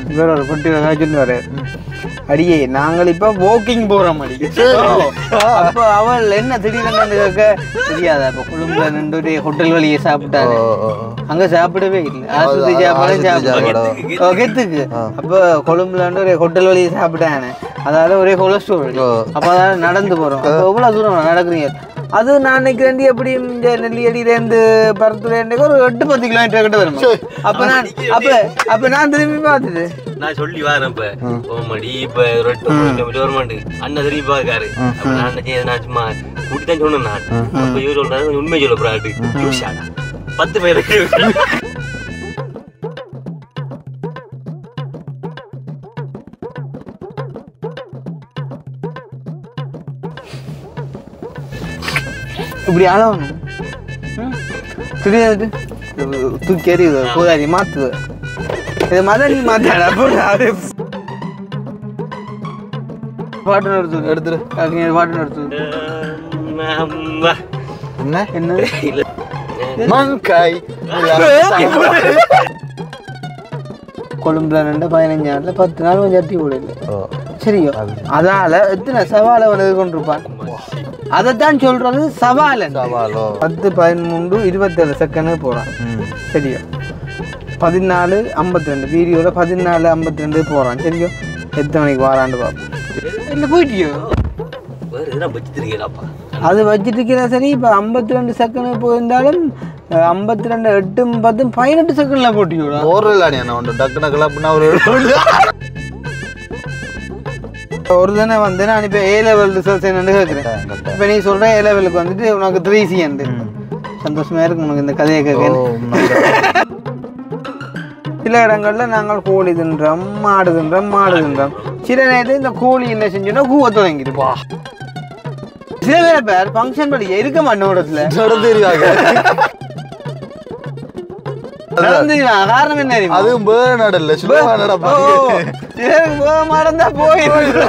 இவர் ஒரு குட்டி காய்ச்சிட்டு வர அடியே நாங்கள் இப்ப வாக்கிங் போறோம் அடி அப்ப அவள் என்ன திடீர்னு கேட்க தெரியாதா இப்ப கொழும்புல நின்று ஒரு ஹோட்டல் வழியை சாப்பிட்டாரு ஓ, ஓ, ஓ. அங்க சாப்பிடவே இல்லை ஆஸ்பத்திரி சாப்பாடு ஆஸ்பத்திரி சாப்பிட ஓ, கெத்துக்கு அப்ப கொழும்புல இருந்து ஒரு ஹோட்டல் வழியை சாப்பிட்டானே அதால ஒரே கொலஸ்ட்ரால் ஓ. அப்ப அதால நடந்து போறோம் அப்ப எவ்வளவு தூரம் நடக்குறீங்க அது நான் நினைக்கிறேன் எப்படியும் இந்த நெல்லியடியிலேருந்து பருத்துலேருந்து ஒரு எட்டு பத்து கிலோமீட்டர் கிட்ட வரும் அப்ப நான் அப்ப அப்ப நான் திரும்பி பார்த்துட்டு நான் சொல்லி வரேன் இப்ப ஓமடி இப்ப ஒரு எட்டு கிலோமீட்டர் வர மாட்டேன் அண்ணன் திரும்பி பாக்காரு அப்ப நான் என்ன செய்ய நான் சும்மா கூட்டி தான் சொன்னேன் நான் அப்ப இவர் சொல்றாரு "நீ உண்மை சொல்ல பிராட்டு லூசாடா. பத்து பேருக்கு இப்படி அளவணும் திடீர்னு தூக்கி எறியுது போதாதி மாத்துது இது மத நீ மாத்தாடா போடாது பாட்டு நடத்து எடுத்துரு அதுக்கு பாட்டு நடத்து என்ன என்ன மங்காய் கொழும்புல ரெண்டு பதினஞ்சு நாள்ல பத்து நாள் கொஞ்சம் அட்டி போடல ஓ சரியோ அதால எத்தனை சவாலை அவன் எதிர்கொண்டிருப்பான் அதைத்தான் சொல்றது சவாலன் சவாலோ பத்து பதிமூன்று இருபத்தேழு செகண்ட் போறான் ம் சரியோ பதினாலு ஐம்பத்தி ரெண்டு வீடியோவில் பதினாலு ஐம்பத்தி ரெண்டு போகிறான் சரியோ எத்தனை மணிக்கு வாரான்னு பார்ப்போம் இல்லை போயிட்டியோ வேற எதுனா வச்சுருக்கீங்களாப்பா அது வச்சுட்டு இருக்கிறா சரி இப்போ ஐம்பத்தி ரெண்டு செகண்ட் போயிருந்தாலும் ஐம்பத்தி ரெண்டு எட்டும் பத்தும் பதினெட்டு செகண்டில் போட்டியோடா போறல நீ என்ன ஒன்று டக்குனு கிளப்புனா ஒரு ஒரு தானே வந்து நான் இப்போ ஏ லெவல் ரிசல்ட்ஸ் என்னன்னு கேட்குறேன் இப்போ நீ சொல்கிற ஏ லெவலுக்கு வந்துட்டு உனக்கு த்ரீ சி அண்டு சந்தோஷமா இருக்கு உனக்கு இந்த கதையை கேட்க சில இடங்கள்ல நாங்கள் கோழி தின்றோம் மாடு தின்றோம் மாடு தின்றோம் சில நேரத்தில் இந்த கோழி என்ன செஞ்சோன்னா கூவ தொடங்கிருப்பா சில பேர் பேர் ஃபங்க்ஷன் படி இருக்க மாட்டோடத்துல நடந்துருவாங்க நடந்துருவான் காரணம் என்ன தெரியுமா அதுவும் வேற நடல சும்மா நடப்பாங்க ஓ, சிலருக்கு போக மறந்தா போய்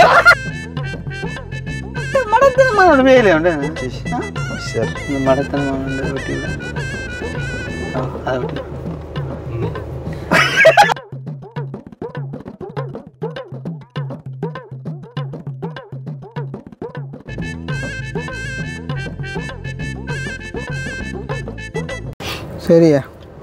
மடத்தனமான வேலை உண்டு ஆ? சரி இந்த மடத்தனமான வெட்டியில் அதை விட்டு சரியா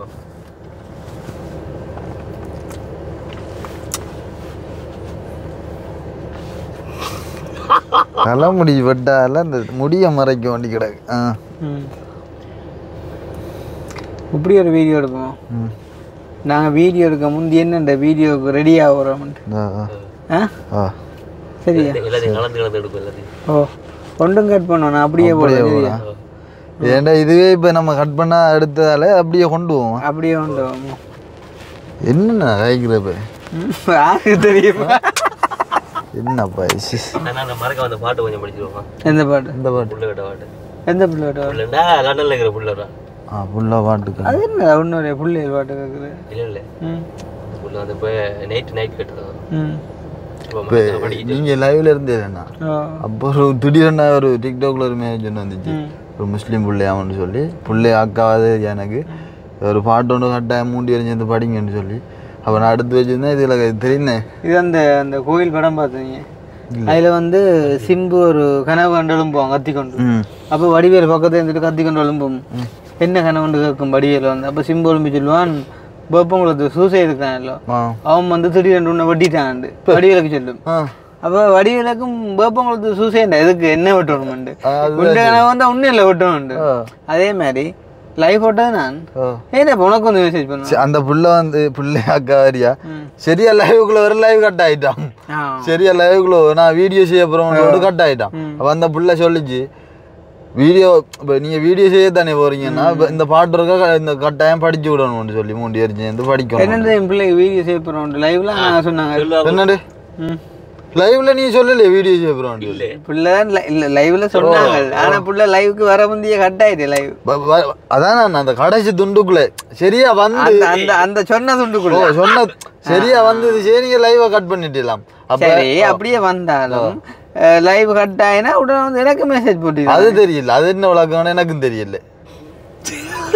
தலைமுடி வெட்டால இந்த முடிய மறைக்க வேண்டி கிடக்கு ஆ ம் இப்படி ஒரு வீடியோ எடுப்போம் ம் நாங்கள் வீடியோ எடுக்க முந்தி என்ன இந்த வீடியோவுக்கு ரெடி ஆகிறோம்ட்டு ஆ, ஆ. ஆ ஆ சரியா எல்லாத்தையும் கலந்து கலந்து எடுக்கும் எல்லாத்தையும் ஓ ஒன்றும் கட் பண்ணோம் நான் அப்படியே போடுறேன் சரியா ஏன்டா இதுவே இப்போ நம்ம கட் பண்ணா எடுத்ததால அப்படியே கொண்டு போவோம் அப்படியே உண்டு என்னண்ணா காய்க்கிறப்ப யாருக்கு தெரியுமா என்னப்பா இஸ். நான் அந்த மறக்க வந்த பாட்டு கொஞ்சம் படிச்சிருவோம் எந்த பாட்டு இந்த பாட்டு புள்ள கிட்ட பாட்டு எந்த பிள்ளையோட புள்ளண்டா லண்டன்ல இருக்கிற புள்ளடா ஆ ஃபுல்லாக பாட்டுக்கு அது என்ன இன்னொரு பிள்ளைகள் பாட்டு கேட்குது இல்ல இல்ல ம் புள்ள வந்து இப்போ நைட் நைட் கட்டுறது ம் இப்போ இப்போ நீங்கள் லைவ்ல இருந்தேண்ணா ஓ அப்போ ஒரு திடீர்னு ஒரு டிக்டாக்ல ஒரு மேட்ச் ஒன்று வந்துச்சு ம். ஒரு முஸ்லீம் பிள்ளையாமன்னு சொல்லி பிள்ளை அக்காவது எனக்கு ஒரு பாட்டு ஒன்று கட்டாயம் மூண்டி எறிஞ்சு படிங்கன்னு சொல்லி அப்போ நான் அடுத்து வச்சிருந்தேன் இதில் தெரியுனே இது அந்த அந்த கோயில் படம் பார்த்தீங்க அதுல வந்து சிம்பு ஒரு கனவு கண்டு எழும்புவான் கத்தி கொண்டு ம் அப்போ வடிவேல் பக்கத்துல இருந்துட்டு கத்தி கொண்டு எழும்பும் என்ன கனவுண்டு கேட்கும் வடிவேல் வந்து அப்போ சிம்பு எழும்பி சொல்லுவான் வேப்பங்குளத்து சூசைட் இருக்கான்ல ஆ அவன் வந்து திடீர்னு உன்னை வெட்டிட்டான் வடிவேலுக்கு சொல்லும் ஆ அப்போ வடிவேலுக்கும் வேப்பங்குளத்து சூசைண்டா எதுக்கு என்ன வெட்டணும்ண்டு அது உண்ட கனவு வந்து உண்மையில வெட்டணும்ண்டு ஆ. அதே மாதிரி லைவ் போட்டது நான் ஓ ஏன் இப்போ உனக்கு வந்து மெசேஜ் பண்ணுவேன் சரி, அந்த புள்ள வந்து பிள்ளை அக்கா வரியா ம். சரியா லைவுக்குள்ள வர லைவ் கட் ஆயிட்டான் ஆ சரியா லைவுக்குள்ள நான் வீடியோ செய்ய போகிறோம் கட் ஆயிட்டான் அப்போ அந்த புள்ள சொல்லிச்சு வீடியோ இப்போ நீங்கள் வீடியோ செய்ய தானே போறீங்கன்னா இப்ப இந்த பாட்டு இருக்கா இந்த கட்டாயம் படிச்சு விடணும்னு சொல்லி மூண்டி அரிச்சு வந்து படிக்கணும் என்னது என் பிள்ளைக்கு வீடியோ சேவ் பண்ணுறோம் லைவ்ல நான் சொன்னாங்க என்னடு ம் லைவ்ல நீ சொல்லலையே வீடியோ செய்ய போகிறோம் புள்ள li- இல்ல லைவ்ல சொன்னாங்க ஆனா புள்ள லைவுக்கு வர முந்தைய கட் ஆயிட்டு லைவ் அதான் நான் அந்த கடைசி துண்டுக்குள்ள சரியா வந்து அந்த அந்த அந்த சொன்ன ஓ துண்டுக்குள்ள சொன்ன சரியா வந்து இது சரிங்க லைவை கட் பண்ணிடலாம் அப்ப சரி அப்படியே வந்தாலும் லைவ் கட் ஆயினா உடனே வந்து எனக்கு மெசேஜ் போட்டு அது தெரியல அது என்ன விளக்கம்னு எனக்கும் தெரியல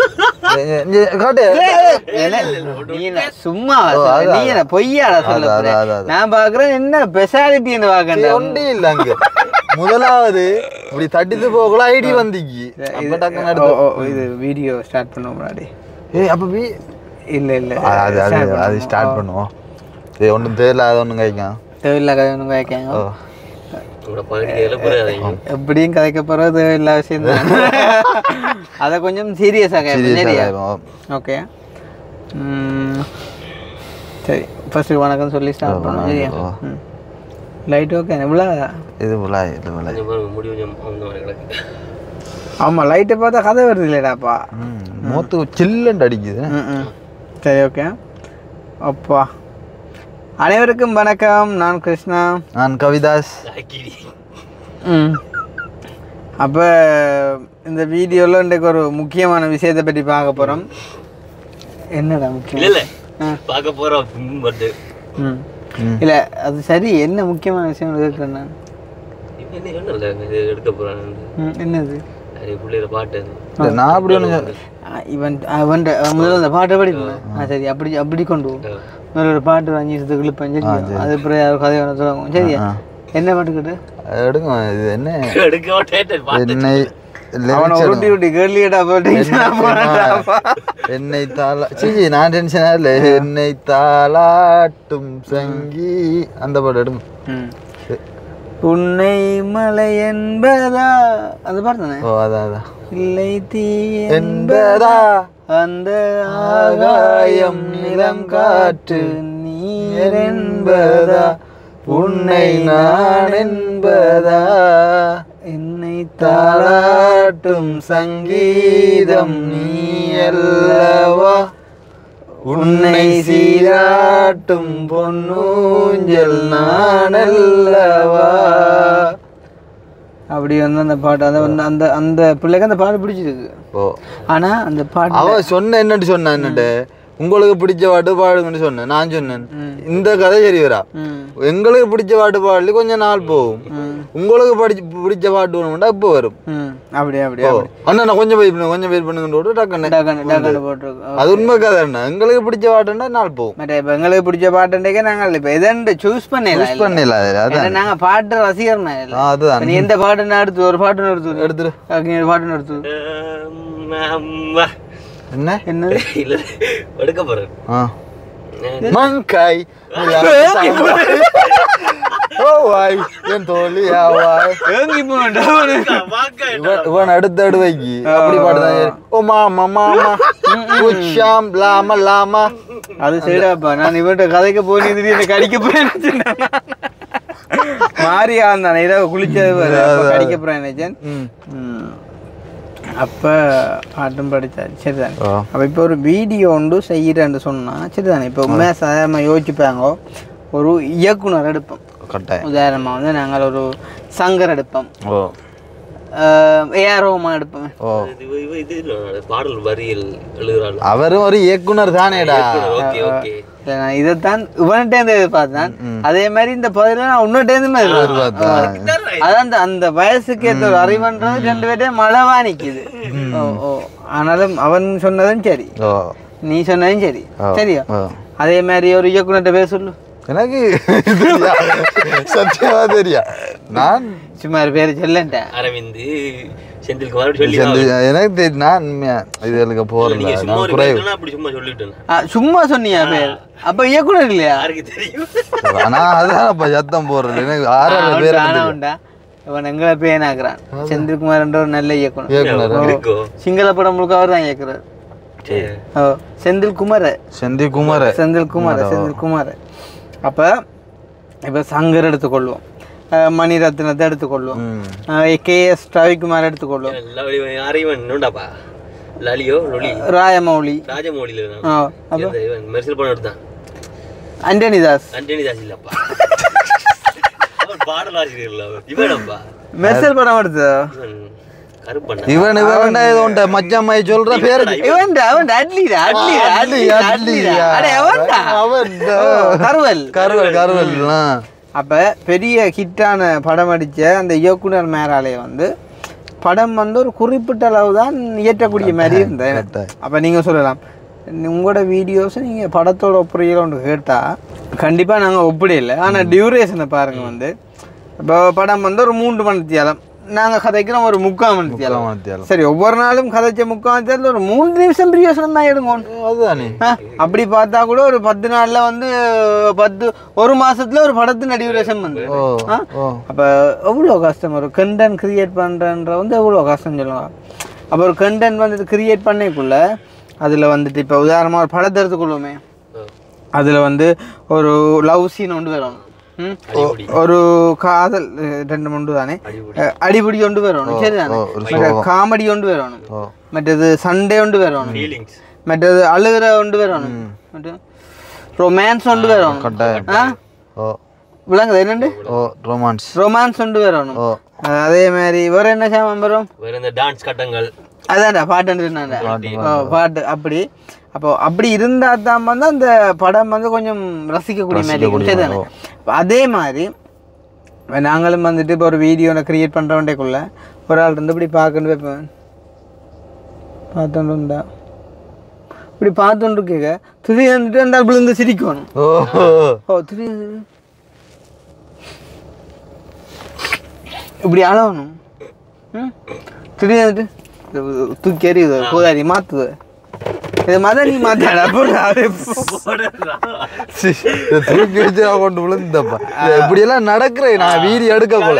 காட்டு இல்ல, நீ என்ன சும்மா ஓ, சொல்ற? அதான், நீ என்ன பொய்யாடா சொல்ல அதான், போற? அதான், அதான். நான் பாக்குறேன் என்ன ஸ்பெஷாலிட்டின்னு பாக்கண்டா ஒன்றே இல்ல அங்க முதலாவது இப்படி தட்டிட்டு போகல ஐடி வந்திக்கு அப்ப டக்குன்னு ஓ, எடுத்து ஓ, இது வீடியோ ஸ்டார்ட் பண்ண முன்னாடி ஏய் அப்ப பி இல்ல இல்ல அது அது start அது பண்ணுவோம். ஸ்டார்ட் பண்ணுவோம் ஏய் ஒன்றும் தெரியல அது ஒன்றும் கைக்கும் தேவையில்ல கதை ஒன்றும் கேட்காங்க ஓ உங்களோட பகுதியில் புரியாதீங்க எப்படியும் கதைக்க போறது தேவையில்ல விஷயம் தான் அதை கொஞ்சம் சீரியஸாக கேட்பேன் சரியா சீரியஸாக ஓகே சரி ஃபர்ஸ்ட் வணக்கம் சொல்லி ஸ்டார்ட் பண்ணுவோம் சரியா ஓ. லைட் ஓகே இவ்வளோ இது போல இது போல கொஞ்சம் பாருங்க, முடி கொஞ்சம் அந்த மாதிரி கிடக்கு ஆமாம் லைட்டை பார்த்தா கதை வருது இல்லைடாப்பா ம், மூத்து சில்லுண்டு அடிக்குது ம் ம் சரி ஓகே அப்பா அனைவருக்கும் வணக்கம் நான் கிருஷ்ணா நான் கவிதாஸ் அக்கிடி ம் அப்போ இந்த வீடியோவில் இன்றைக்கு ஒரு முக்கியமான விஷயத்தை பற்றி பார்க்க போகிறோம் என்னடா முக்கியம் இல்ல இல்ல பார்க்க போறோம் பட் ம் ம். இல்லை அது சரி என்ன முக்கியமான விஷயம் கேட்குறேன் நான் இப்போ என்ன சொன்னல இது எடுக்க போறான் ம், என்னது அது பிள்ளையில பாட்டு அது. இல்ல, நான் அப்படி ஒன்று ஆ, இவன் அவன் முதல்ல அந்த பாட்டை படிப்பேன் ஆ சரி அப்படி அப்படி கொண்டு போ முதல்ல ஒரு பாட்டு ஒரு அஞ்சு நிமிஷத்துக்கு இழுப்பேன் சரியா அது அப்புறம் யாரும் கதை வேணும் சொல்லுவாங்க சரியா என்ன பாட்டு கேட்டு எடுங்க இது என்ன எடுக்க மாட்டேன் பாட்டு என்னை அவனை lyrics உருட்டி உருட்டி கேள்வியடா போட்டு என்னை தாளா சிஜி நான் டென்ஷனா இல்லை என்னை தாளாட்டும் சங்கி அந்த பாட்டு எடுங்க உன்னை மலை என்பதா அந்த பாட்டு தானே ஓ அதான் அதான் இல்லை தீ என்பதா அந்த ஆகாயம் நிலம் காற்று நீர் என்பதா உன்னை நான் என்பதா என்னை தாளாட்டும் சங்கீதம் நீ அல்லவா உன்னை சீராட்டும் பொன்னூஞ்சல் நான் அல்லவா அப்படி வந்து அந்த பாட்டு அந்த வந்து அந்த அந்த பிள்ளைக்கு அந்த பாட்டு பிடிச்சிருக்கு ஓ ஆனா அந்த பாட்டு அவ சொன்ன என்னட்டு சொன்னா என்னட்டு உங்களுக்கு பிடிச்ச பாட்டு பாடுங்கன்னு சொன்னேன் நான் சொன்னேன் இந்த கதை சரி வரா ம். எங்களுக்கு பிடிச்ச பாட்டு பாடல கொஞ்ச நாள் போகும் உங்களுக்கு படிச்சு பிடிச்ச பாட்டு வேணும்டா இப்போ வரும் ம் அப்படியே அப்படியே ஓ அண்ணா நான் கொஞ்சம் வெயிட் பண்ணுங்க கொஞ்சம் வெயிட் பண்ணுங்க டக்குன்னு டக்குன்னு டக்குன்னு போட்டிருக்கு அது உண்மை கதை அண்ணா எங்களுக்கு பிடிச்ச பாட்டுன்னா நாள் போகும் மற்ற இப்போ எங்களுக்கு பிடிச்ச பாட்டுன்றக்கே நாங்கள் இப்போ எதண்டு சூஸ் பண்ணல யூஸ் பண்ணல அது அதான் ஏன்னா நாங்க பாட்டு ரசிகர்னா இல்லை ஆ, அதுதான் நீ எந்த பாட்டுன்னு எடுத்து ஒரு பாட்டுன்னு எடுத்து எடுத்துரு ஓகே ஒரு பாட்டுன்னு எடுத்து ஆமா. என்ன என்னது இல்ல எடுக்க போறேன் ஆ மங்காய் ஓ வாய் என் தோழி ஆவாய் ஏங்கி போனடா இவன் இவன் அடுத்த அடுவைக்கு அப்படி பாடுதான் ஓ மாமா மாமா உச்சாம் லாமா லாமா அது சரிடாப்பா நான் இவன்கிட்ட கதைக்க போய் திடீர்னு கடிக்க போறேன் மாறியா இருந்தானே ஏதோ குளிச்சது பாரு, அப்ப கடிக்க போறேன் நினைச்சேன் ம். ம். அப்ப பாட்டும் படிச்சாரு சரிதானே ஓ. அப்ப இப்போ ஒரு வீடியோ ஒன்று செய்யறேன்னு சொன்னா சரிதானே இப்போ உண்மையா சாதாரணமா யோசிச்சுப்பாங்க ஒரு இயக்குனர் எடுப்போம் கட்டாயம் உதாரணமா வந்து நாங்கள் ஒரு சங்கர் எடுப்போம் ஓ ஏஆர் ரோமான் எடுப்போம் ஓ இது இது- இது இல்ல, பாடல் வரியில் எழுதுறாள் அவரும் ஒரு இயக்குனர் தானேடா ஓகே ஓகே இல்ல, நான் இதைத்தான் இவன்கிட்ட எதிர்பார்த்தேன் அதே மாதிரி இந்த பதில நான் உன்னிட்டேருந்து எதிர்பார்த்தேன் அதான் அந்த அந்த வயசுக்கு ஏற்ற ஒரு அறிவுன்றது ரெண்டு பேர்ட்டையும் மழவா நிக்குது ஓ ஓ ஆனாலும் அவன் சொன்னதும் சரி ஓ நீ சொன்னதும் சரி ஓ. சரியா ஓ. அதே மாதிரி ஒரு இயக்குனர்கிட்ட பேர் சொல்லு எனக்கு தெரியா சத்தியமா தெரியா நான் சும்மா ஒரு பேர் சொல்லன்ட்டேன் அரவிந்த் செந்தில்குமார் சொல்லி செந்து- எனக்கு தெரியும் நான் உண்மையா இதுகளுக்கு போறல நீங்க சும்மா நான் ஒரு குறைவு பேர் அப்படி சும்மா சொல்லிட்டேன் ஆ, சும்மா சொன்னியா பேர் அப்ப இயக்குனர் இல்லையா யாருக்கு தெரியும் ஆனா அதான் இப்ப சத்தம் போடுறது எனக்கு ஆறாறு பேர் ஆனா உண்டா இவன் எங்களை பேனாக்குறான் செந்தில்குமார் என்ற ஒரு நல்ல இயக்குனர் இயக்குனர் இருக்கோ சிங்கள படம் முழுக்க அவர் தான் இயக்குறார் சரி ஓ செந்தில் குமார் செந்தி குமார் செந்தில் குமார் செந்தில் குமார் அப்ப இப்ப சங்கர் எடுத்துக்கொள்வோம் அஹ் மணிரத்னத்தை எடுத்துக்கொள்வோம் கே எஸ் ரவிக்குமார் எடுத்துக்கொள்வோம் எல்லா வழியும் யாரையும் என்னடாப்பா லலியோ லொலி ராயமௌலி ராஜமௌலியில ஆ, இந்த இவன் மெர்சல் படம் எடுத்தான் ஆண்டனி தாஸ் அண்டனி தாஸ் இல்லப்பா அவன் பாடல் ஆசிரியர் அவர் இவனப்பா மெர்சல் படம் எடுத்ததா இவன் கருப்பண்ணா இவன் இவன் ஏதோ உண்ட மச்சான் மை சொல்ற பேரு இவன் அவன் அட்லிடா அட்லிடா அட்லிடா அட்லிடா அடே அவன்டா அவன் ஓ, கருவல் கருவல் கருவல் அப்ப பெரிய ஹிட்டான படம் அடிச்ச அந்த இயக்குனர் மேராலே வந்து படம் வந்து ஒரு குறிப்பிட்ட அளவு தான் இயற்றக்கூடிய மாதிரி இருந்தேன் அப்போ நீங்கள் சொல்லலாம் உங்களோட வீடியோஸை நீங்கள் படத்தோட ஒப்புறையில் கேட்டால் கண்டிப்பாக நாங்கள் ஒப்பிட இல்லை ஆனால் டியூரேஷனை பாருங்கள் வந்து இப்போ படம் வந்து ஒரு மூன்று மணி தியாலம் நாங்கள் கதைக்கிறோம் ஒரு முக்கால் மணி தியாலம் மணித்தியாலம். சரி ஒவ்வொரு நாளும் கதைச்ச முக்கால் மணி தியாலத்தில் ஒரு மூன்று நிமிஷம் பிரியோசனம் தான் எடுங்க அதுதானே ஆ, அப்படி பார்த்தா கூட ஒரு பத்து நாள்ல வந்து பத்து ஒரு மாசத்துல ஒரு படத்தின் டியூரேஷன் வந்து ஓ ஆ? ஓ அப்ப எவ்வளோ கஷ்டம் ஒரு கண்டென்ட் கிரியேட் பண்றன்ற வந்து எவ்வளோ கஷ்டம் சொல்லுவாங்க அப்போ ஒரு கண்டென்ட் வந்துட்டு கிரியேட் பண்ணக்குள்ள அதுல வந்துட்டு இப்போ உதாரணமா ஒரு படத்தை எடுத்துக்கொள்ளுமே அதுல வந்து ஒரு லவ் சீன் ஒன்று வரணும் ம்? ஒரு காதல் அஹ், ரெண்டு மூன்று தானே அஹ், அடிபடி ஒன்று வரணும் சரிதானே மற்ற காமெடி ஒன்று வரணும் ஓ மற்றது சண்டே ஒன்று வரணும் ஃபீலிங்ஸ் മറ്റേത് അളുകിற കൊണ്ട് വരണം മറ്റേ റൊമാൻസ് കൊണ്ട് വരണം கட்டாயம் ആ ஓ விளங்குது என்னண்டு ஓ ரொமான்ஸ் ரொமான்ஸ் கொண்டு வரணும் ஓ அதே மாதிரி வேற என்ன சாமான் வரும் வேற இந்த டான்ஸ் கட்டங்கள் அதான்டா பாட்டு பாட்டு அப்படி அப்போ அப்படி இருந்தா தான் வந்து அந்த படம் வந்து கொஞ்சம் ரசிக்கக்கூடிய மாதிரி இருக்கும் சரிதானே அப்ப அதே மாதிரி இப்ப நாங்களும் வந்துட்டு இப்போ ஒரு வீடியோ கிரியேட் பண்ணுறவண்டேக்குள்ள ஒரு ஆள் இருந்து இப்படி பார்க்கணும் வைப்பேன் பார்த்துட்டு இருந்தா இப்படி பார்த்துட்டு கேட்க திடீர்னு வந்துட்டு அந்த ஆள் விழுந்து சிரிக்கணும் ஓ ஓ திடீர்னு இப்படி அழகணும் ம் திடீர்னு வந்துட்டு இது தூக்கி எறியுது கோதாரி மாத்துது இது மத நீ மாத்தாடா போடா சி, இதை தூக்கி வச்சு நான் கொண்டு விழுந்தப்பா இப்படி எல்லாம் நடக்கிறேன் நான் வீடியோ எடுக்க போல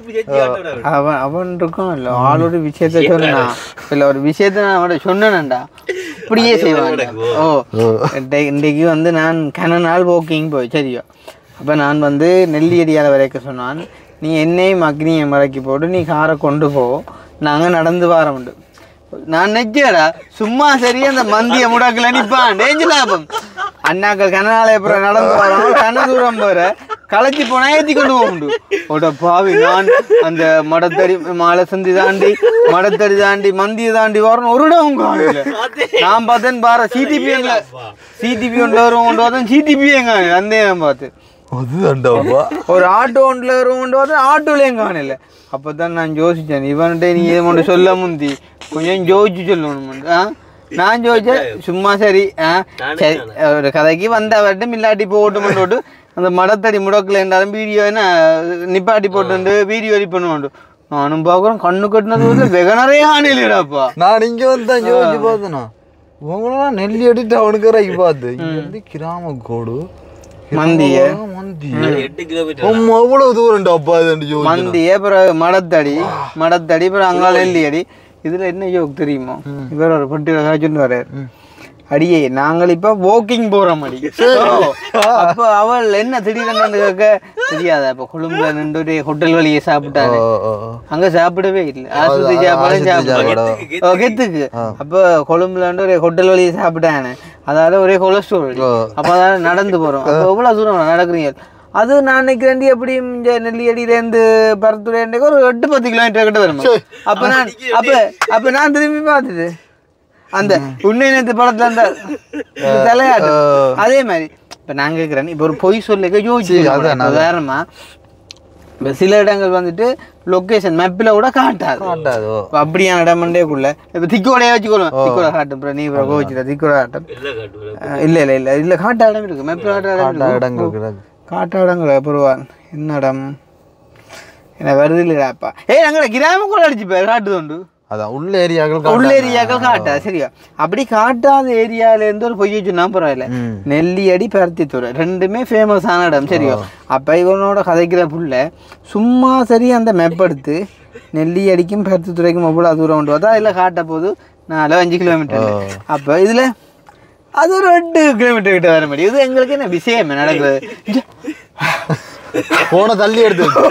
அவன் அவன் இருக்கும் இல்ல ஆளோட விஷயத்த சொன்னா இல்ல ஒரு விஷயத்த நான் அவன்கிட்ட சொன்னேன்டா இப்படியே செய்வான் ஓ இன்றை- இன்றைக்கு வந்து நான் கன நாள் வாக்கிங் போய் சரியோ அப்போ நான் வந்து நெல்லியடியால வரைக்க சொன்னான் நீ என்னையும் அக்னியை மறக்கி போட்டு நீ காரை கொண்டு போ நாங்கள் நடந்து வாரோம் நான் நெச்சடா சும்மா சரி அந்த மந்திய முடக்கல நிப்பான் டேஞ்சு லாபம் அண்ணாக்கள் கனநாளை அப்புறம் நடந்து வரோம் கன தூரம் போற களைச்சி போனா ஏத்தி கொண்டு போக உண்டு ஓட பாவி நான் அந்த மடத்தடி மாலை சந்தி தாண்டி மடத்தடி தாண்டி மந்தியை தாண்டி வரணும் ஒரு இடம் காணல நான் பார்த்தேன் பாரு சிடிபி சிடிபி ஒன்று வரும் கொண்டு வரேன் சிடிபி எங்க அந்த பார்த்து அதுதான்டாப்பா ஒரு ஆட்டோ ஒன்றில் வரும் கொண்டு வரேன் ஆட்டோலையும் காணல அப்போ தான் நான் யோசித்தேன் இவன்கிட்ட நீ இதை மட்டும் சொல்ல முந்தி கொஞ்சம் யோசிச்சு சொல்லணும் ஆ நான் யோசிச்சேன் சும்மா சரி ஆ சரி ஒரு கதைக்கு வந்த வரட்டும் இல்லாட்டி போட்டு போட்டு அந்த மடத்தடி முடக்கில் இருந்தாலும் வீடியோ என்ன நிப்பாட்டி போட்டு வீடியோ எடிட் பண்ணுவாண்டு நானும் பார்க்குறேன் கண்ணு கட்டினது வந்து வெக நிறைய காணலைடாப்பா நான் இங்க வந்து யோசிச்சு பார்த்தேனா உங்களெல்லாம் நெல்லி அடிட்டு அவனுக்கு ரைக்கு பார்த்து இங்க வந்து கிராம கோடு மந்திய மந்தி எட்டு கிலோமீட்டர் அம்மா அவ்வளவு தூரம்டா அப்பா இது யோசி மந்திய அப்புறம் மடத்தடி மடத்தடி அப்புறம் அங்கால எல்லி அடி இதுல என்ன யோக் தெரியுமா இவர் ஒரு பட்டியல காய்ச்சுட்டு வர்றாரு அடியே நாங்கள் இப்ப வாக்கிங் போறோம் அடி அப்ப அவள் என்ன திடீர்னு கேட்க தெரியாதா இப்ப கொழும்புல நின்று ஒரு ஹோட்டல் வழியை சாப்பிட்டாரு ஓ, ஓ, ஓ. அங்க சாப்பிடவே இல்லை ஆஸ்பத்திரி சாப்பாடும் சாப்பிட ஓ, கெத்துக்கு அப்ப கொழும்புல இருந்து ஒரு ஹோட்டல் வழியை சாப்பிட்டானே அதால ஒரே கொலஸ்ட்ரால் அப்ப அதால நடந்து போறோம் அப்ப எவ்வளவு தூரம் நடக்கிறீங்க அது நான் நினைக்கிறேன் எப்படி இங்க நெல்லியடியிலேருந்து பரத்துலேருந்து ஒரு எட்டு பத்து கிலோமீட்டர் கிட்ட வரும் அப்ப நான் அப்ப அப்ப நான் திரும்பி பார்த்துட்டு அந்த உன்னை நேற்று படத்துல அந்த இந்த தலையாட்டு அதே மாதிரி இப்ப நான் கேட்கிறேன் இப்ப ஒரு பொய் சொல்லிக்க யோசிச்சு உதாரணமா இப்ப சில இடங்கள் வந்துட்டு லொக்கேஷன் மேப்பில் கூட காட்டாது காட்டாது ஓ. இப்ப அப்படியான இடமண்டேக்குள்ள இப்போ திக்கோடையே வச்சுக்கொள்ளும் திக்கோட காட்டும் அப்புறம் நீ இப்போ கோவிச்சுட்ட திக்கோட காட்டும் எல்லாம் காட்டுவேன் அஹ் இல்ல இல்ல இல்ல இல்ல காட்டா இடம் இருக்கு மேப்பில் காட்டா இடம் காட்டா இருக்கு இடங்கள் கிடக்கு காட்டா இடங்கள அப்புறம் என்ன இடம் என்ன வருது இல்லைடாப்பா ஏய் நாங்கள் கிராமம் கூட அடிச்சு போய் காட்டுது உண்டு அதான் உள்ள ஏரியாக்கள் உள்ள காட்டாது. ஏரியாக்கள் காட்டா சரியா அப்படி காட்டாத ஏரியால இருந்து ஒரு பொய்ய சொன்னா பரவாயில்ல ம். நெல்லியடி பருத்தித்துறை ரெண்டுமே ஃபேமஸான இடம் சரியா அப்ப இவனோட கதைக்கிற புள்ள சும்மா சரி அந்த மெப் எடுத்து நெல்லியடிக்கும் பருத்தித்துறைக்கும் எவ்வளோ தூரம் உண்டு அதான் இதில் காட்ட போது நாலு அஞ்சு கிலோமீட்டர் அப்ப இதுல அது ஒரு ரெண்டு கிலோமீட்டர் கிட்ட வர முடியும் இது எங்களுக்கு என்ன விஷயம் நடக்குது போன தள்ளி எடுத்து வச்சு.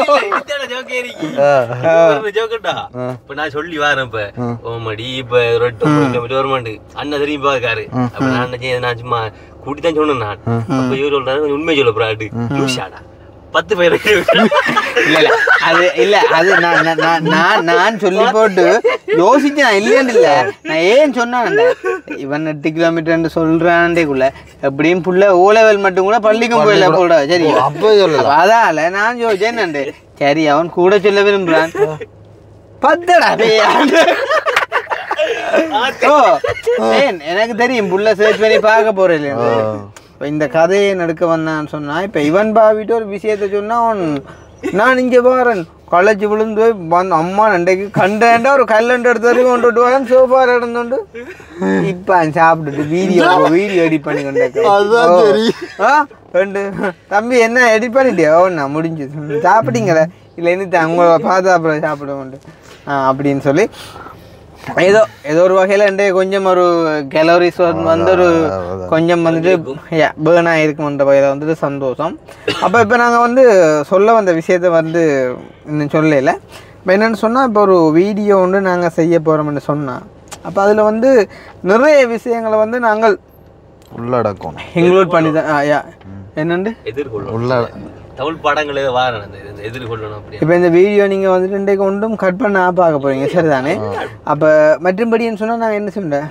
இப்ப நான் சொல்லி வரேன் இப்ப ஓமடி இப்ப ரெண்டு கிலோமீட்டர் வருமாண்டு அண்ணன் தெரியும் பாக்காரு அப்ப நான் என்ன செய்ய நான் சும்மா கூட்டி தான் சொன்னேன் நான் அப்ப இவர் சொல்றாரு கொஞ்சம் உண்மை சொல்ல பிராடு லூஷாடா பத்து பேர் இல்ல இல்ல அது இல்ல அது நான் நான் நான் நான் நான் சொல்லி போட்டு யோசிச்சேன் நான் இல்லைன்னு இல்ல நான் ஏன் சொன்னேன் இவன் எட்டு கிலோமீட்டர் சொல்றான்டேக்குள்ள எப்படியும் புள்ள ஓ லெவல் மட்டும் கூட பள்ளிக்கும் போயில போட சரி அப்பவே சொல்லலாம் அப்ப அதால நான் யோசிச்சேன் சரி அவன் கூட சொல்ல விரும்புறான் பத்தடா டேய். ஓ ஏன் எனக்கு தெரியும் புள்ள சர்ச் பண்ணி பார்க்க போறேன் இப்போ இந்த கதையை நடுக்க வந்தான்னு சொன்னா இப்போ இவன் பாவிட்டு ஒரு விஷயத்த சொன்னா அவன் நான் இங்க பாரன் காலேஜ் விழுந்து போய் வந்து அம்மா நண்டைக்கு கண்டேன்டா ஒரு கல்லண்டு எடுத்து வரைக்கும் கொண்டுட்டு வரேன் சோஃபால இருந்துண்டு இப்போ அவன் சாப்பிட்டுட்டு வீடியோ வீடியோ எடிட் பண்ணி கொண்டு அதான் சரி. ஆ ரெண்டு தம்பி என்ன எடிட் பண்ணிட்டியா ஓ நான் முடிஞ்சது சாப்பிட்டீங்களே இல்லை என்ன உங்களை பார்த்து அப்புறம் சாப்பிட ஆ அப்படின்னு சொல்லி ஏதோ ஏதோ ஒரு வகையில் என்கிட்ட கொஞ்சம் ஒரு கேலரிஸ் வந்து ஒரு கொஞ்சம் வந்துட்டு பேர்ன் ஆகிருக்குன்ற வகையில் வந்துட்டு சந்தோஷம் அப்போ இப்போ நாங்கள் வந்து சொல்ல வந்த விஷயத்த வந்து இன்னும் சொல்லல இப்போ என்னென்னு சொன்னால் இப்போ ஒரு வீடியோ ஒன்று நாங்கள் செய்ய போகிறோம்னு சொன்னால் அப்போ அதில் வந்து நிறைய விஷயங்களை வந்து நாங்கள் உள்ளடக்கம் இன்க்ளூட் பண்ணி தான் யா என்னண்டு எதிர்கொள்ளணும் உள்ள தமிழ் படங்கள் ஏதோ வாரணும் அந்த இது எதிர்கொள்ளணும் அப்படி இப்போ இந்த வீடியோ நீங்கள் வந்துட்டு இன்றைக்கு ஒன்றும் கட் பண்ண பார்க்க போகிறீங்க சரிதானே அப்போ மற்றும்படின்னு சொன்னால் நான் என்ன சொல்கிறேன்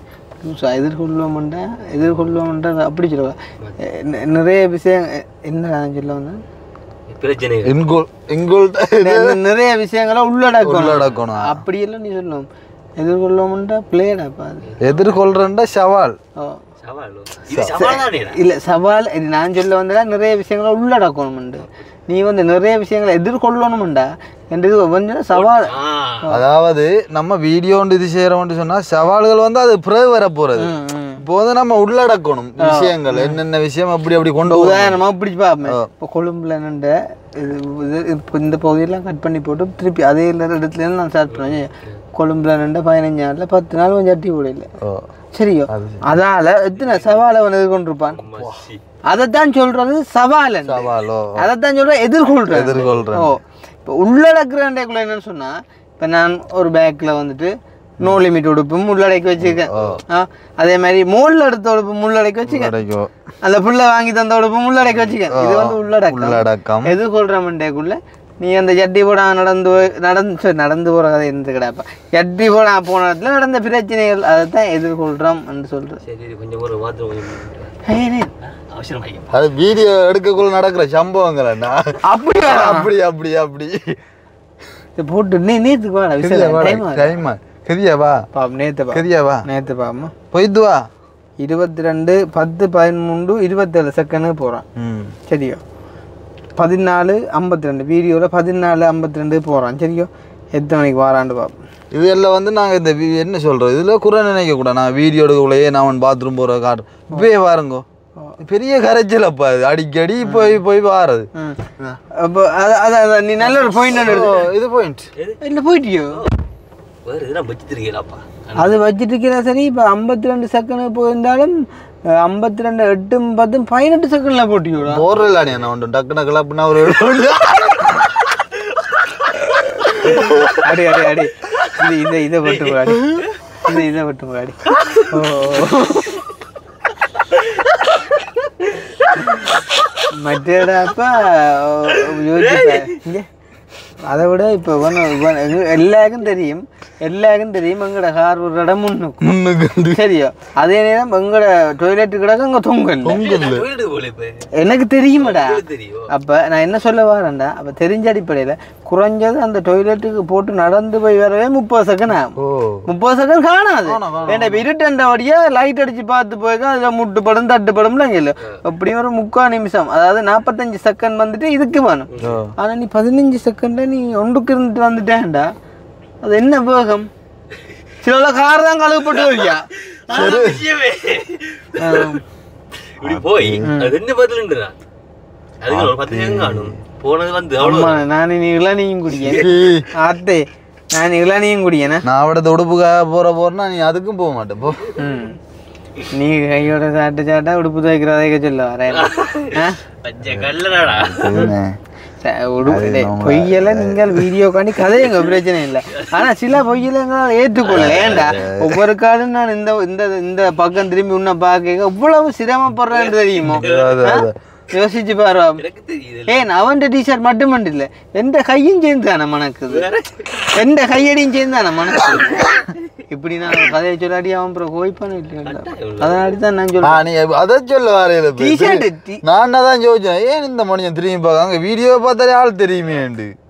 எதிர்கொள்வோம்ண்டா எதிர்கொள்வோம்ன்றா அப்படி சொல்லுவேன் நி- நிறைய விஷயம் என்ன நான் சொல்ல வந்தேன் பிரச்சனை இன்கோல் இன்கோல் நி- நிறைய விஷயங்களை உள்ளடக்கணும் உள்ளடக்கணும் அப்படியெல்லாம் நீ சொல்லணும் எதிர்கொள்வோம்ன்றா பிளேடாப்பா அது எதிர்கொள்றேன்டா சவால் ஓ சவாலோ இது சவால் தானேடா இல்லை சவால் இது நான் சொல்ல வந்தா நிறைய விஷயங்களை உள்ளடக்கணும்ண்டு நீ வந்து நிறைய விஷயங்களை எதிர்கொள்ளணும்டா என்று வந்து சவால் ஆ அதாவது நம்ம வீடியோண்டு இது செய்யறோம்னு சொன்னா சவால்கள் வந்து அது பிறகு வர போறது ம், ம். இப்போ வந்து நம்ம உள்ளடக்கணும் விஷயங்கள் என்னென்ன விஷயம் அப்படி அப்படி கொண்டு இப்போ போகணும். உதாரணமாக பிடிச்சி பார்ப்பேன் இப்போ கொழும்புல நின்ற இது இது இப்போ இந்த பகுதியெல்லாம் கட் பண்ணி போட்டு திருப்பி அதே இல்லாத இடத்துல இருந்து நான் ஸ்டார்ட் பண்ணுவேன் கொழும்புல நின்ற பதினஞ்சு நாளில் பத்து நாள் கொஞ்சம் சட்டி போடல ஓ. சரியோ அதால எத்தனை சவாலை அவன் எதிர்கொண்டிருப்பான் மசி அதைத்தான் சொல்றது சவால் சவாலோ அதைத்தான் சொல்றேன் எதிர்கொள்றேன் எதிர்கொள்றேன். ஓ இப்போ உள்ளடக்குறேன்டேக்குள்ள என்னன்னு சொன்னா இப்போ நான் ஒரு பேக்ல வந்துட்டு நோ லிமிட் உடுப்பும் உள்ளடக்கி வச்சிருக்கேன் ஆ, அதே மாதிரி மோல்ல எடுத்த உடுப்பு உள்ளடக்கி வச்சுக்கேன் கிடைக்கும் அந்த புள்ள வாங்கி தந்த உடுப்பு உள்ளடக்கி வச்சுக்கேன் இது வந்து உள்ளடக்கம் உள்ளடக்கம் எதிர்கொள்ற மண்டேக்குள்ள நீ அந்த ஜட்டி போட நடந்து போய் நடந்து சரி, நடந்து போற கதை இருந்து கிடப்பா ஜட்டி போட போன இடத்துல நடந்த பிரச்சனைகள் அதை தான் எதிர்கொள்றோம் என்று சொல்றேன் சரி இது கொஞ்சம் ஒரு வாத்திரம் கொஞ்சம் ஏய், நீ அவசரம் ஆகி அது வீடியோ எடுக்கக்குள்ள நடக்கிற சம்பவங்கள் என்ன அப்படி வேணாம். அப்படி அப்படி அப்படி இதை போட்டு நீ நேத்துக்கு வாடா கரியா விசாரி வா டைம் கைமா கரியா வா பாப் நேத்து பா கரியா வா நேத்து பாமா போயிட்டு வா இருபத்தி ரெண்டு பத்து பதிமூன்று இருபத்தேழு செகண்டு போகிறான் ம் சரியோ பதினாலு ஐம்பத்தி ரெண்டு வீடியோவில் பதினாலு ஐம்பத்தி ரெண்டு போகிறான் சரியோ எத்தனை மணிக்கு வாராண்டு பாப்போம் இது எல்லாம் வந்து நாங்க இந்த வி- என்ன சொல்றது இதுல குறை நினைக்க கூட நான் வீடியோ எடுக்கக்குள்ளேயே நான் பாத்ரூம் போற காட்டு இப்பயே வாருங்கோ பெரிய கரைச்சல் அப்ப அது அடிக்கடி போய் போய் வாரது ம் அப்போ அது அது அது நீ நல்ல ஒரு பாயிண்ட் ஒன்று ஓ, இது பாயிண்ட் இல்லை போயிட்டியோ வேறு இதெல்லாம் வச்சுருக்கீங்களாப்பா அது வச்சுட்டு இருக்கிறா சரி இப்போ ஐம்பத்தி ரெண்டு செகண்ட் போயிருந்தாலும் ஐம்பத்தி ரெண்டு எட்டும் பத்தும் பதினெட்டு செகண்டில் போட்டியோடா போடுறல நீ என்ன ஒன்று டக்குன கிளப்புனா ஒரு அடி அடி அடி இது இதை இதை விட்டு போகாடி இது இதை விட்டு போகாடி ஓ மற்றடாப்பா யோசிப்பேன் இங்கே அதை விட இப்போ எல்லாருக்கும் தெரியும் எல்லாருக்கும் தெரியும் எங்களோட கார் ஒரு இடம் முன்னுக்கும் முன்னுக்கு சரியோ அதே நேரம் எங்களோட டொய்லெட் கிடக்கு அங்கே தொங்கல் வீடு போல இப்போ எனக்கு தெரியுமாடா தெரியும் அப்போ நான் என்ன சொல்ல வரேன்டா அப்போ தெரிஞ்ச அடிப்படையில் குறைஞ்சது அந்த டொய்லெட்டுக்கு போட்டு நடந்து போய் வரவே முப்பது செகண்ட் ஆகும் ஓ முப்பது செகண்ட் காணாது ஏன்னா இப்போ இருட்டண்டபடியா லைட் அடிச்சு பார்த்து போயிருக்கோம் அதில் முட்டுப்படும் தட்டுப்படும்லாம் இல்லை அப்படி ஒரு முக்கால் நிமிஷம் அதாவது நாற்பத்தஞ்சு செகண்ட் வந்துட்டு இதுக்கு வேணும் ஓ. ஆனால் நீ பதினஞ்சு செகண்ட்ல நீ ஒன்றுக்கு இருந்துட்டு வந்துட்டேன்டா அது என்ன வேகம் சில கார் தான் கழுவப்பட்டு வரியா அதான் விஷயமே இப்படி போய் அது என்ன பதிலுன்றா அதுக்கு ஒரு பத்து செகண்ட் காணும் போனது வந்து அவ்வளோ ஆமா நான் நீ இளநீயும் குடியேன் ஆத்தே நான் இளநீயும் குடியேனா நான் அவடத்த உடுப்புக்காக போற போறேன்னா நீ அதுக்கும் போக மாட்டேன் போ ம் நீ கையோட சாட்ட சாட்டா உடுப்பு துவைக்கிறதை சொல்ல வரேன் ஆ? பச்சை கல்லடா இதுனே. ச- உடு- டேய், பொய்யெல்லாம் நீங்கள் வீடியோ காண்டி கதையுங்க பிரச்சனை இல்லை ஆனா சில பொய்யெல்லாம் எங்களால் ஏற்றுக்கொள்ள ஏன்டா ஒவ்வொரு காலும் நான் இந்த இந்த இந்த பக்கம் திரும்பி உன்னை பார்க்க எவ்வளவு சிரமப்படுறேன்னு தெரியுமோ அது, ஆ? அது. யோசிச்சு பாரு எனக்கு தெரியுது ஏன் அவன் டிஷர்ட் மட்டும் இல்ல எந்த கையும் சேர்ந்து தானே மணக்குது எந்த கையடியும் சேர்ந்து தானே மணக்குது இப்படி நான் கதையை சொல்லாடி அவன் அப்புறம் கோய்ப்பானு இல்லையா அதனாடி தான் நான் ஆ, சொல்றேன் நீ அதை சொல்ல வரையில டிஷர்ட் நான் தான் யோசிச்சேன் ஏன் இந்த மனுஷன் திரும்பி பார்க்க அங்க வீடியோ பார்த்தாலே ஆள் தெரியுமேண்டு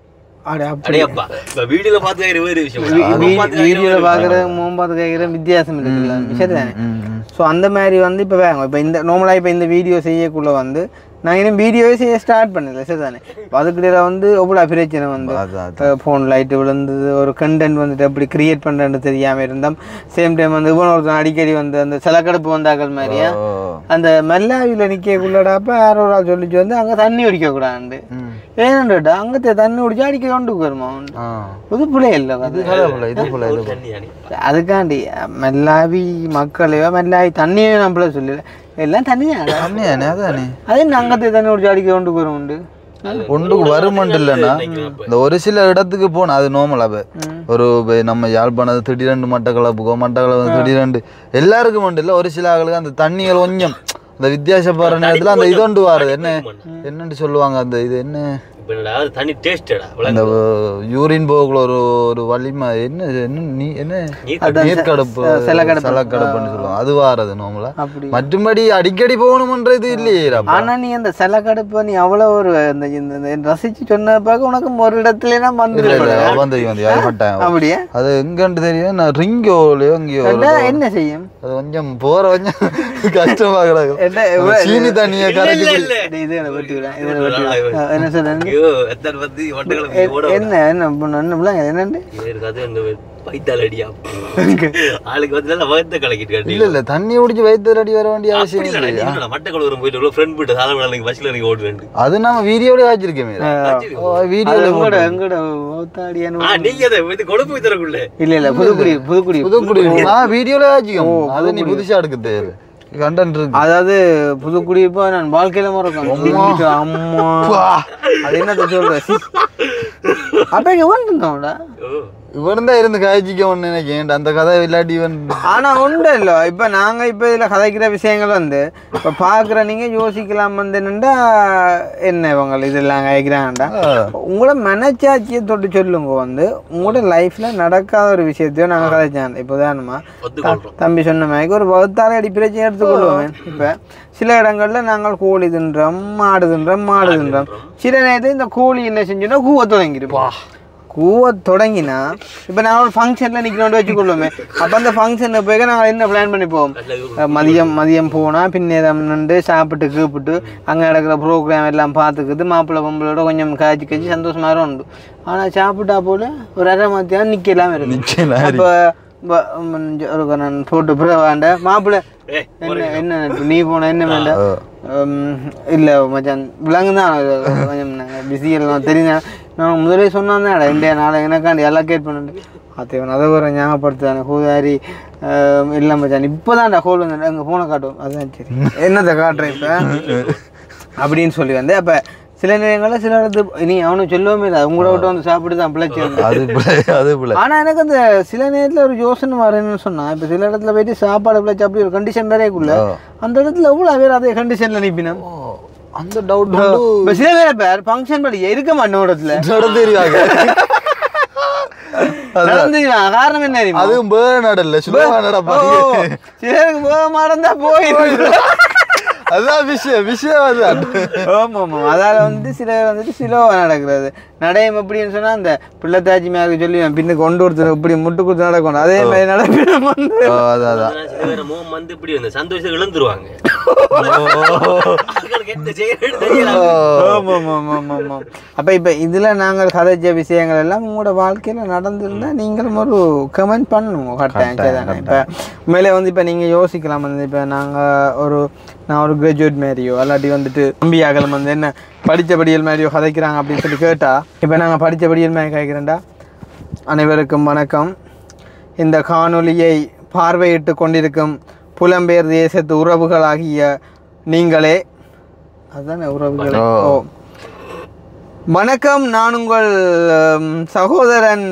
அடே அப்படி அடையப்பா இப்ப வீடியோல பார்த்து கேக்குற வேறு விஷயம் வீடியோவில் பார்க்குற மோம் பார்த்து கேட்குற வித்தியாசம் இருக்குல்ல சரிதானே ஸோ அந்த மாதிரி வந்து இப்போ வேங்க இப்போ இந்த நார்மலாக இப்போ இந்த வீடியோ செய்யக்குள்ள வந்து நான் இன்னும் வீடியோவே செய்ய ஸ்டார்ட் பண்ணல சரிதானே இப்ப அதுக்கிடையில வந்து எவ்வளோ பிரச்சனை வந்து அதான் ஃபோன் லைட்டு விழுந்தது ஒரு கண்டென்ட் வந்துட்டு எப்படி கிரியேட் பண்ணுறேன்னு தெரியாமல் இருந்தோம் சேம் டைம் வந்து இவன் ஒருத்தன் அடிக்கடி வந்து அந்த சிலக்கடுப்பு வந்தாக்கள் மாதிரியா ஓ அந்த மெல்லாவியில் நிற்கக்குள்ளடாப்ப யாரோ ஒரு ஆள் சொல்லிச்சு வந்து அங்கே தண்ணி குடிக்கக்கூடாது ம். ஏன்னுடா அங்கே தண்ணி குடிச்சா அடிக்க கொண்டு வருமா ஆ புது பிள்ளை இல்லை அது இது போல இது போல இது போல தண்ணி அணி அதுக்காண்டி மெல்லாவி மக்களையோ மெல்லாவி தண்ணியோ நம்மள சொல்லல எல்லாம் தண்ணி அண்ணே அதானே அதே அங்கத்தை தண்ணி குடிச்சு அடிக்க கொண்டு வரும் உண்டு ஒன்றுக்கு வருமண்டு இல்லைன்னா இந்த ஒரு சில இடத்துக்கு போனா அது நோமல் அப்ப ஒரு இப்ப நம்ம யாழ்ப்பாணம் திடீரெண்டு மட்டக்களப்புக்கோ மட்டக்களப்பு திடீரெண்டு எல்லாருக்கும் உண்டு இல்லை ஒரு சில ஆளுக்கு அந்த தண்ணிகள் கொஞ்சம் இந்த வித்தியாசப்படுற நேரத்துல அந்த இது ஒன்று வாருது என்ன என்னன்னு சொல்லுவாங்க அந்த இது என்ன இப்ப என்னடா அது தண்ணி டேஸ்டடா இந்த யூரின் போகக்குள்ள ஒரு ஒரு வலிமை என்ன என்ன நீ என்ன நீர்க்கடுப்பு செலக்கடுப்புன்னு சொல்லுவாங்க அது வாரது நோமலா அப்படி மற்றும்படி அடிக்கடி போகணுமன்ற இது இல்லையே ஆனா நீ அந்த சில கடுப்பை நீ அவ்வளவு ஒரு அந்த இந்த இந்த ரசிச்சு சொன்ன பார்க்க உனக்கு ஒரு இடத்துல தான் வந்து வந்து வந்து அது கட்டாயம் அப்படியே அது எங்கன்னு தெரியும் நான் ரிங்கோலையோ எங்கேயோ ஒரு- ரெண்டா என்ன செய்யும் அது கொஞ்சம் போற கொஞ்சம் கஷ்டமா கிடக்கும் என்ன இவ்வளவு- சீனி தண்ணியை கரைச்சி குடி- இது இது எனக்கு வெட்டிவிடேன் இது எனக்கு வெட்டிவிடேன். ஆ, என்ன சொல்றேன் ஐயோ எத்தனை பத்தி ஒட்டக்கிழமை ஓட என்ன என்ன பண்ண என்ன பிள்ளைங்க என்னண்டு இருக்காது அந்த பைத்தால் அடியா ஆளுக்கு வந்து நல்லா வகுத்த கலக்கிட்டு இல்ல காட்டி இல்ல தண்ணி குடிச்சு வயிற்று அடி வர வேண்டிய அவசியம் இல்லையா மட்டக்களூரம் போயிட்டு இவ்வளவு ஃப்ரெண்ட் போயிட்டு சாதாரண நாளைக்கு பஸ்ல இறங்கி ஓட வேண்டும் அது நம்ம வீடியோல வச்சிருக்கேன் அது வீடியோல எங்கட எங்கட மௌத்தாடியான்னு ஆ நீங்க அதை இது கொழுப்பு வைத்தரக்குள்ள இல்ல இல்ல புதுக்குடி புதுக்குடி புதுக்குடி நான் வீடியோல வச்சுக்கோம் அது நீ புதுசா எடுக்க தேவை கண்டென்ட் இருக்கு அதாவது புதுக்குடி இப்போ நான் வாழ்க்கையில மறக்கும் அம்மா அது என்னத்த சொல்ற சி. அப்ப எவன் இருந்தான்டா இவன் தான் இருந்து காய்ச்சிக்க ஒன்று நினைக்கிறேன் அந்த கதை இல்லாட்டி இவன் ஆனா உண்டு இல்ல இப்ப நாங்க இப்ப இதுல கதைக்கிற விஷயங்கள் வந்து இப்ப பாக்குற நீங்க யோசிக்கலாம் வந்து என்னண்டா என்ன இவங்க இதெல்லாம் கதைக்கிறாங்கடா உங்களோட மனச்சாட்சியை தொட்டு சொல்லுங்க வந்து உங்களோட லைஃப்ல நடக்காத ஒரு விஷயத்தையோ நாங்க கதைச்சாங்க இப்போ உதாரணமா ஒத்துக்கொள்றோம் தம்பி சொன்ன மாதிரி ஒரு வகுத்தாலே அடி பிரச்சனை எடுத்துக்கொள்வோம் இப்ப சில இடங்கள்ல நாங்கள் கோழி தின்றோம் மாடு தின்றோம் மாடு தின்றோம் சில நேரத்தில் இந்த கோழி என்ன செஞ்சோன்னா கூவ தொடங்கிருப்போம் கூவ தொடங்கினா இப்ப நான் ஒரு ஃபங்க்ஷன்ல நிக்கிறோம் வச்சுக்கொள்வோமே அப்ப அந்த ஃபங்க்ஷன்ல போய் நாங்கள் என்ன பிளான் பண்ணிப்போம் அஹ் மதியம் மதியம் போனா பின்னேரம் நின்று சாப்பிட்டு கீப்பிட்டு அங்க நடக்கிற ப்ரோக்ராம் எல்லாம் பார்த்துக்கிட்டு மாப்பிள்ளை பொம்பளோட கொஞ்சம் காய்ச்சி காய்ச்சி சந்தோஷமா உண்டு ஆனா சாப்பிட்டா போல ஒரு அரை மத்தியானம் நிக்கலாம் இருக்கு நிக்கலாம் அப்ப ப- ம், ஒரு நான் போட்டு பிறவாண்ட மாப்பிள்ளை ஏய், என்ன என்ன நட்பு? நீ போன என்ன வேண்டாம் உம், இல்ல மச்சான் விலங்கு தான் கொஞ்சம் நாங்கள் பிஸி எல்லாம் தெரியுங்க நான் முதலே சொன்னான் இந்தியா நாளை எனக்காண்டி எல்லாம் கேட் பண்ணுண்டு அத்தைவன் அதை ஒரு ஞாபகப்படுத்தானே ஹூதாரி இல்லை மச்சான் இப்போ தான்டா ஹோல் வந்து அங்கே ஃபோனை காட்டும் அதுதான் சரி என்னத்தை காட்டுறேன் இப்போ அப்படின்னு சொல்லி வந்து அப்போ சில நேரங்களில் சில இடத்து நீ அவனும் சொல்லவே இல்லை உங்களோட விட்டு வந்து சாப்பிட்டு தான் பிழைச்சி அது பிள்ளை அது பிள்ளை ஆனா எனக்கு அந்த சில நேரத்துல ஒரு யோசனை வரேன்னு சொன்னா இப்ப சில இடத்துல போயிட்டு சாப்பாடு பிள்ளைச்சு அப்படி ஒரு கண்டிஷன் வேறேக்குள்ள அந்த இடத்துல எவ்வளவு பேர் அதே கண்டிஷன்ல நிப்பினோம் ஓ, அந்த டவுட் இப்ப சில பேர் பேர் ஃபங்க்ஷன் படி இருக்க மாட்டோம் இடத்துல தெரியாங்க நடந்துக்கலாம் காரணம் என்ன தெரியுமா அதுவும் பேர் நடல சுலமா ஓ, நடப்பாங்க சிலருக்கு போக மாட்டா போயிடும் அதுதான் விஷயம் விஷயம் அதுதான் ஆமா ஆமா அதால வந்துட்டு சில பேர் வந்துட்டு சிலோவா நடக்கிறது நடையம் எப்படின்னு சொன்னா அந்த பிள்ளைத்தாச்சி மேற்கு சொல்லி பின்ன கொண்டு ஒருத்தர் இப்படி முட்டு கொடுத்து நடக்கணும் அதே மாதிரி நடப்பிடம் வந்து ஓ, அதான் அதான் சில பேர் மோகம் வந்து இப்படி வந்து சந்தோஷத்தை இழந்துருவாங்க அவங்களுக்கு என்ன செய்யறதுன்னு தெரியல ஆமா, ஆமா, ஆமா, ஆமா, ஆமா. அப்ப இப்ப இதுல நாங்கள் கதைச்ச விஷயங்கள் எல்லாம் உங்களோட வாழ்க்கையில நடந்திருந்தா நீங்களும் ஒரு கமெண்ட் பண்ணணும் கட்டாயம் சரிதானே இப்ப உண்மையிலே வந்து இப்ப நீங்க யோசிக்கலாம் வந்து இப்ப நாங்க ஒரு நான் ஒரு கிராஜுவேட் மாதிரியோ இல்லாட்டி வந்துட்டு தம்பியாக்கள் வந்து என்ன படிச்ச படியல் மாதிரியோ கதைக்கிறாங்க அப்படின்னு சொல்லி கேட்டா இப்ப நாங்க படிச்ச படியல் மாதிரி கேட்கிறேன்டா அனைவருக்கும் வணக்கம் இந்த காணொளியை பார்வையிட்டு கொண்டிருக்கும் புலம்பெயர் தேசத்து உறவுகளாகிய நீங்களே அதுதானே உறவுகளே ஓ. ஓ வணக்கம் நான் உங்கள் ம், சகோதரன்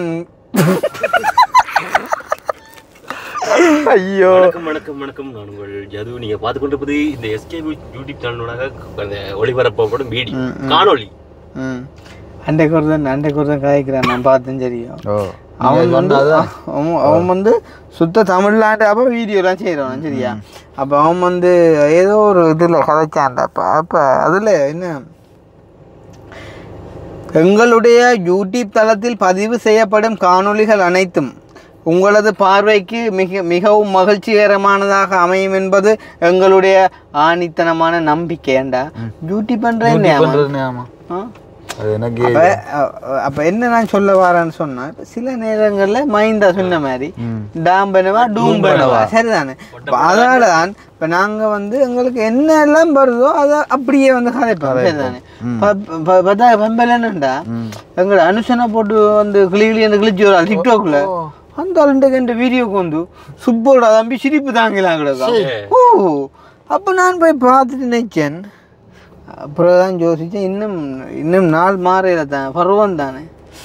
ஐயோ வணக்கம் வணக்கம் வணக்கம் நான் உங்கள் ஜது நீங்க பார்த்து கொண்டிருப்பது இந்த எஸ்கே யூடியூப் சேனலோட அந்த ஒளிபரப்பப்படும் வீடியோ காணொளி ம் அண்டைக்கு ஒருத்தன் அண்டைக்கு ஒருத்தன் காய்க்கிறான் நான் பார்த்தேன் தெரியும் ஓ அவன் வந்து அவன் அவன் வந்து சுத்த தமிழ்நாட்டு அப்போ வீடியோலாம் செய்கிறான் சரியா அப்போ அவன் வந்து ஏதோ ஒரு இதில் கதைச்சான்டா அப்போ அப்போ அதில் என்ன எங்களுடைய யூடியூப் தளத்தில் பதிவு செய்யப்படும் காணொளிகள் அனைத்தும் உங்களது பார்வைக்கு மிக மிகவும் மகிழ்ச்சிகரமானதாக அமையும் என்பது எங்களுடைய ஆணித்தனமான நம்பிக்கை ஏண்டா யூடியூப் பண்ற என்ன பண்றதுன்னு ஆமா ஆ? அது எனக்கு அப்ப அ- அப்ப என்ன நான் சொல்ல வரேன்னு சொன்னா இப்ப சில நேரங்கள்ல மைந்தா சொன்ன மாதிரி டாம் பண்ணுவா டூம் பண்ணுவா சரிதானே இப்ப அதனால தான் இப்ப நாங்க வந்து எங்களுக்கு என்ன எல்லாம் வருதோ அதை அப்படியே வந்து கதைப்போம் சரிதானே ப- ப- பார்த்தா பம்பலன்னுண்டா எங்களை அனுஷனை போட்டு வந்து கிளி கிளி அந்த கிழிச்சு ஒரு டிக்டாக்ல அந்த ஆளுக்கு இந்த வீடியோக்கு வந்து சுப்போட தம்பி சிரிப்பு தாங்கலாம் கிடக்கா ஓ அப்போ நான் போய் பார்த்துட்டு நினைச்சேன் அப்புறம் தான் யோசிச்சேன் இன்னும் இன்னும் நாள் மாறையில தான் பருவம் தானே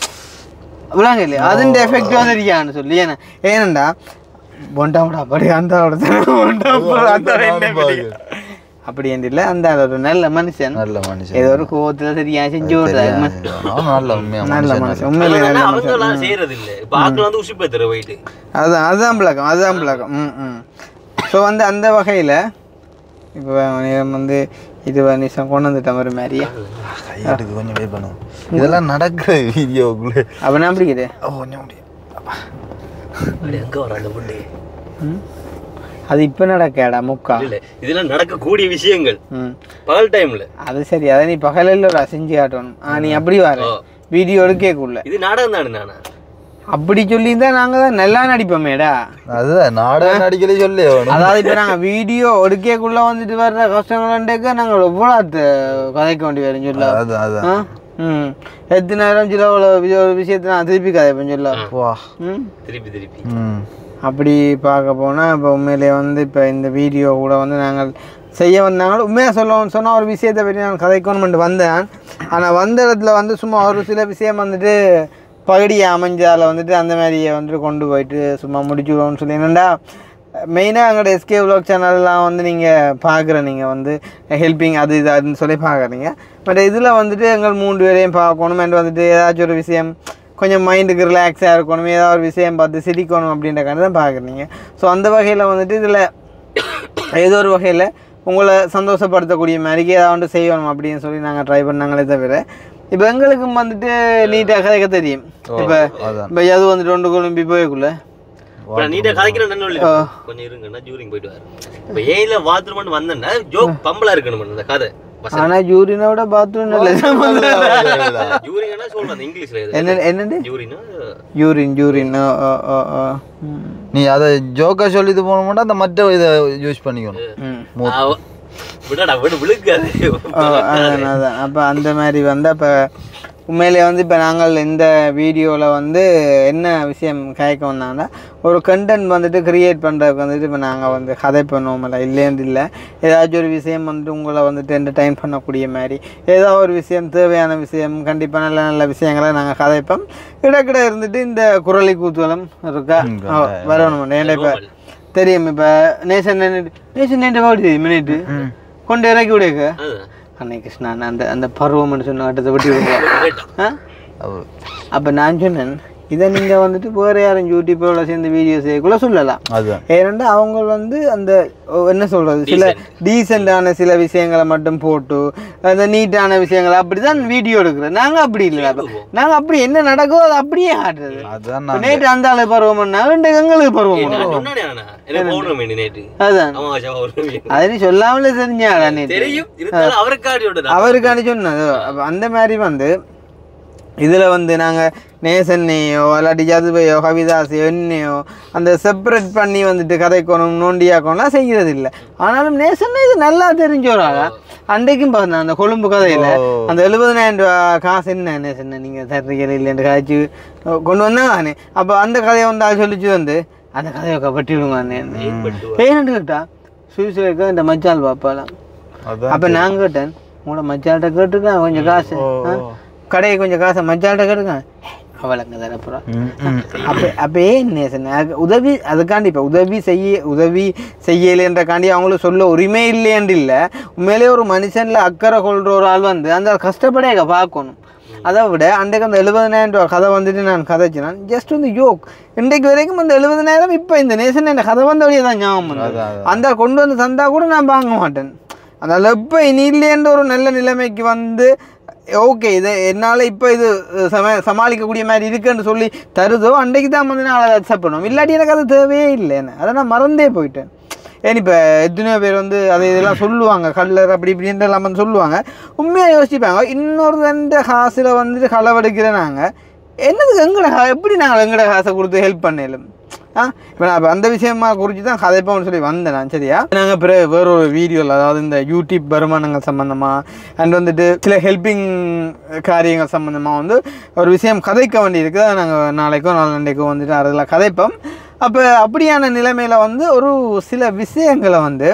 விளாங்க இல்லையா அதுண்ட எஃபெக்ட் வந்துருக்கான்னு சொல்லி ஏன்னா ஏனண்டா பொண்டாமடா அப்படி அந்த ஆளோட தானே, பொண்டாமடா அந்த ஆளோட என்ன பெரிய- அப்படி என்று இல்லை அந்த ஆள் ஒரு நல்ல மனுஷன் நல்ல மனுஷன் ஏதோ ஒரு கோவத்துல சரியா செஞ்சு விடுறாரு அவன் நல்ல உண்மையா நல்ல மனுஷன் மனுஷன் உண்மையிலே நல்ல அவங்க மனுஷன் எல்லாம் செய்யறது இல்ல இப்ப ஆக்கள் வந்து உஷி பேத்துற போயிட்டு அதுதான் அதுதான் பழக்கம் அதுதான் பழக்கம் ம் ம் ஸோ வந்து அந்த வகையில் இப்போ வந்து இது நிமிஷம் கொண்டு வந்துட்டேன் ஒரு மாதிரியே கையெடுக்கு கொஞ்சம் வெயிட் பண்ணுவோம் இதெல்லாம் நடக்கிற வீடியோக்குள்ள அப்போ நான் பிடிக்குது ஓ கொஞ்சம் முடியும் அப்படி எங்க வர அந்த புள்ளி ம் அது இப்போ நடக்கேடா முக்கா இல்ல இதெல்லாம் நடக்கக்கூடிய விஷயங்கள் ம் பகல் டைம்ல அது சரி அதை நீ பகலில் ஒரு செஞ்சு காட்டணும் ஆ நீ அப்படி வர ஓ. வீடியோ எடுக்கக்குள்ள இது நாடகம் தானே நானா அப்படி சொல்லி தான் நாங்கள் தான் நல்லா நடிப்போமேடா அதுதான் நாடகம் நடிக்கலே சொல்லி அவனு அதாவது இப்போ நாங்கள் வீடியோ எடுக்கக்குள்ள வந்துட்டு வர்ற கஷ்டங்கள்டேக்க நாங்கள் எவ்வளோ கதைக்க வேண்டி வரும் சொல்ல அதுதான் அதுதான் ஆ ம் எத்தனை நேரம் சில ஒரு வி- ஒரு விஷயத்தை நான் திருப்பி கதைப்பேன் சொல்ல வா ம் திருப்பி திருப்பி ம் அப்படி பார்க்க போனால் இப்போ உண்மையிலே வந்து இப்போ இந்த வீடியோ கூட வந்து நாங்கள் செய்ய வந்தாங்க உண்மையாக சொல்லணும்னு சொன்னால் ஒரு விஷயத்தை பற்றி நான் கதைக்கணும்னு வந்தேன் ஆனால் வந்த இடத்துல வந்து சும்மா ஒரு சில விஷயம் வந்துட்டு பகுடியை அமைஞ்சால வந்துட்டு அந்த மாதிரியே வந்துட்டு கொண்டு போயிட்டு சும்மா முடிச்சுடுவோம்னு சொல்லி என்னென்னா மெயினாக எங்களோட எஸ்கே vlog சேனல்லாம் வந்து நீங்கள் பார்க்குற நீங்கள் வந்து ஹெல்ப்பிங் அது இது அதுன்னு சொல்லி பார்க்குறீங்க பட் இதில் வந்துட்டு எங்கள் மூன்று பேரையும் பார்க்கணும் and வந்துட்டு ஏதாச்சும் ஒரு விஷயம் கொஞ்சம் மைண்டுக்கு ரிலாக்ஸாக இருக்கணும் ஏதாவது ஒரு விஷயம் பார்த்து சிரிக்கணும் அப்படின்றக்காண்டி தான் பார்க்குறீங்க ஸோ அந்த வகையில் வந்துட்டு இதில் ஏதோ ஒரு வகையில் உங்களை சந்தோஷப்படுத்தக்கூடிய மாதிரிக்கு ஏதாவது ஒன்று செய்யணும் அப்படின்னு சொல்லி நாங்கள் ட்ரை பண்ணாங்களே தவிர இப்போ எங்களுக்கும் வந்துட்டு நீட்டாக கதைக்க தெரியும் இப்போ இப்போ எது வந்துட்டு ஒன்று குழம்பி போய்க்குள்ள இப்ப நீட்டா கதைக்கிற நல்ல கொஞ்சம் இருங்கண்ணா ஜூரிங் போயிட்டு வர இப்ப ஏயில பாத்ரூம் வந்தேன்னா ஜோக் பம்பலா இருக்கணும் அந்த கதை ஆனால் ஜூரினை விட பாத்ரூம் இல்லை ஜூரிங்கன்னா சொல்றேன் இங்கிலீஷ்ல இது என்ன என்னது ஜூரினா யூரின் யூரின் ஓ ஓ ஓ ஓ ம். நீ அதை ஜோக்கா சொல்லிட்டு போனோம்னா அந்த மற்ற இதை யூஸ் பண்ணிக்கணும் ம் அவ- விடடா விடு விழுக்காது ஓ, அதான் அதான் அப்போ அந்த மாதிரி வந்து அப்போ உண்மையிலே வந்து இப்போ நாங்கள் இந்த வீடியோவில் வந்து என்ன விஷயம் கேட்க வந்தாங்கன்னா ஒரு கண்டென்ட் வந்துட்டு கிரியேட் பண்ணுறதுக்கு வந்துட்டு இப்போ நாங்கள் வந்து கதை பண்ணுவோம்ல இல்லைன்னு இல்லை ஏதாச்சும் ஒரு விஷயம் வந்துட்டு உங்களை வந்துட்டு என்டர்டைன் பண்ணக்கூடிய மாதிரி ஏதோ ஒரு விஷயம் தேவையான விஷயம் கண்டிப்பாக நல்ல நல்ல விஷயங்களை நாங்கள் கதைப்போம் இடக்கிட இருந்துட்டு இந்த குரலி கூத்துவலம் இருக்கா ஓ, வரணும் ஏன்னா இப்போ தெரியும் இப்போ நேசன் நேசன் நேற்று பாடி தெரியும் மினிட்டு கொண்டு இறக்கி விடுக்க அதுதான். அன்னைக்கு நான் அந்த அந்த பருவம்னு சொன்ன கட்டத்தை விட்டு விடுவோம் ஆ அவ- அப்போ நான் சொன்னேன் இதை நீங்கள் வந்துட்டு வேறு யாரும் யூடியூப்போட சேர்ந்து வீடியோ செய்யக்குள்ள சொல்லலாம் அதுதான் ஏனெண்டா அவங்க வந்து அந்த ஓ, என்ன சொல்கிறது சில டீசெண்டான சில விஷயங்களை மட்டும் போட்டு அந்த நீட்டான விஷயங்களை அப்படி தான் வீடியோ எடுக்கிறோம் நாங்கள் அப்படி இல்லை நாங்கள் அப்படி என்ன நடக்குதோ அதை அப்படியே ஆடுறது அதுதான் இப்ப நேற்று அந்த ஆளு பருவம்னா ரெண்டு எங்களுக்கு பருவம் நான் சொன்னானே அண்ணா, எனக்கு பௌர்ணமி நேற்று அதுதான் அமாவாசை பௌர்ணமி அதை நீ சொல்லாமலே தெரிஞ்சாடா நேற்று தெரியும் இருந்தாலும் அவருக்காடி விடுதா அவருக்காண்டி சொன்னது அப்ப அந்த மாதிரி வந்து இதில் வந்து நாங்கள் நேசன்னையோ இல்லாட்டி ஜதுபையோ கவிதாசையோ என்னையோ அந்த செப்பரேட் பண்ணி வந்துட்டு கதைக்கணும் நோண்டியாக்கணும்லாம் செய்கிறது இல்லை ஆனாலும் நேசன் இது நல்லா தெரிஞ்ச ஒரு ஆளா அன்றைக்கும் பார்த்தேன் அந்த கொழும்பு கதையில் அந்த எழுபதனாயிரம் ரூபா காசு என்ன நேசன் நீங்கள் தர்றீங்க இல்லைன்னு காய்ச்சி கொண்டு வந்தாங்க அப்போ அந்த கதையை வந்து அது சொல்லிச்சு வந்து அந்த கதையை கப்பட்டிடுங்க ஏன்னு கேட்டா சுவிசுக்கு இந்த மச்சால் பாப்பாலாம் அதான் அப்ப நான் கேட்டேன் உங்களோட மச்சால்கிட்ட கேட்டுருக்கேன் கொஞ்சம் காசு ஆ? கடையை கொஞ்சம் காசை மச்சால்கிட்ட கேட்டுருக்கேன் அவளுங்க தரப்புறம் ம், ம். அப்ப அப்ப ஏன் நேசன் அது உதவி அதுக்காண்டி இப்போ உதவி செய்ய உதவி செய்யலைன்றக்காண்டி அவங்களுக்கு சொல்ல உரிமை இல்லையன்று இல்லை உண்மையிலே ஒரு மனுஷன்ல அக்கறை கொள்ற ஒரு ஆள் வந்து அந்த கஷ்டப்பட பார்க்கணும் அதை விட அன்றைக்கு அந்த எழுபதனாயிரம் ரூபா கதை வந்துட்டு நான் கதைச்சினான் ஜஸ்ட் வந்து யோக் இன்றைக்கு வரைக்கும் அந்த எழுபதனாயிரம் இப்போ இந்த நேசன் இந்த கதை வந்த வழியே தான் ஞாபகம் வந்தது. அதான், அந்த கொண்டு வந்து தந்தா கூட நான் வாங்க மாட்டேன் அதனால் எப்போ இனி இல்லைன்ற ஒரு நல்ல நிலைமைக்கு வந்து ஓகே இது என்னால் இப்போ இது சம சமாளிக்கக்கூடிய மாதிரி இருக்குன்னு சொல்லி தருதோ அன்றைக்கு தான் வந்து நான் அதை அக்செப்ட் பண்ணுவோம் இல்லாட்டி எனக்கு அது தேவையே இல்லை என்ன அதை நான் மறந்தே போயிட்டேன் ஏன் இப்போ எத்தனையோ பேர் வந்து அதை இதெல்லாம் சொல்லுவாங்க கல்லர் அப்படி இப்படின்ட்டு எல்லாம் வந்து சொல்லுவாங்க உண்மையாக யோசிப்பாங்க இன்னொருத்தண்ட காசில் வந்துட்டு களவெடுக்கிற நாங்கள் என்னதுக்கு எங்கட கா- எப்படி நாங்கள் எங்கட காசை கொடுத்து ஹெல்ப் பண்ணலும் ஆ இப்போ நான் இப்ப அந்த விஷயமா குறித்து தான் கதைப்போம்னு சொல்லி வந்தேன் நான் சரியா நாங்கள் பிறகு வேற ஒரு வீடியோவில் அதாவது இந்த யூடியூப் வருமானங்கள் சம்மந்தமாக அண்ட் வந்துட்டு சில ஹெல்பிங் காரியங்கள் சம்மந்தமாக வந்து ஒரு விஷயம் கதைக்க வேண்டி இருக்குது அதை நாங்கள் நாளைக்கோ நாளண்டைக்கோ வந்துட்டு அதில் கதைப்போம் அப்போ அப்படியான நிலைமையில் வந்து ஒரு சில விஷயங்களை வந்து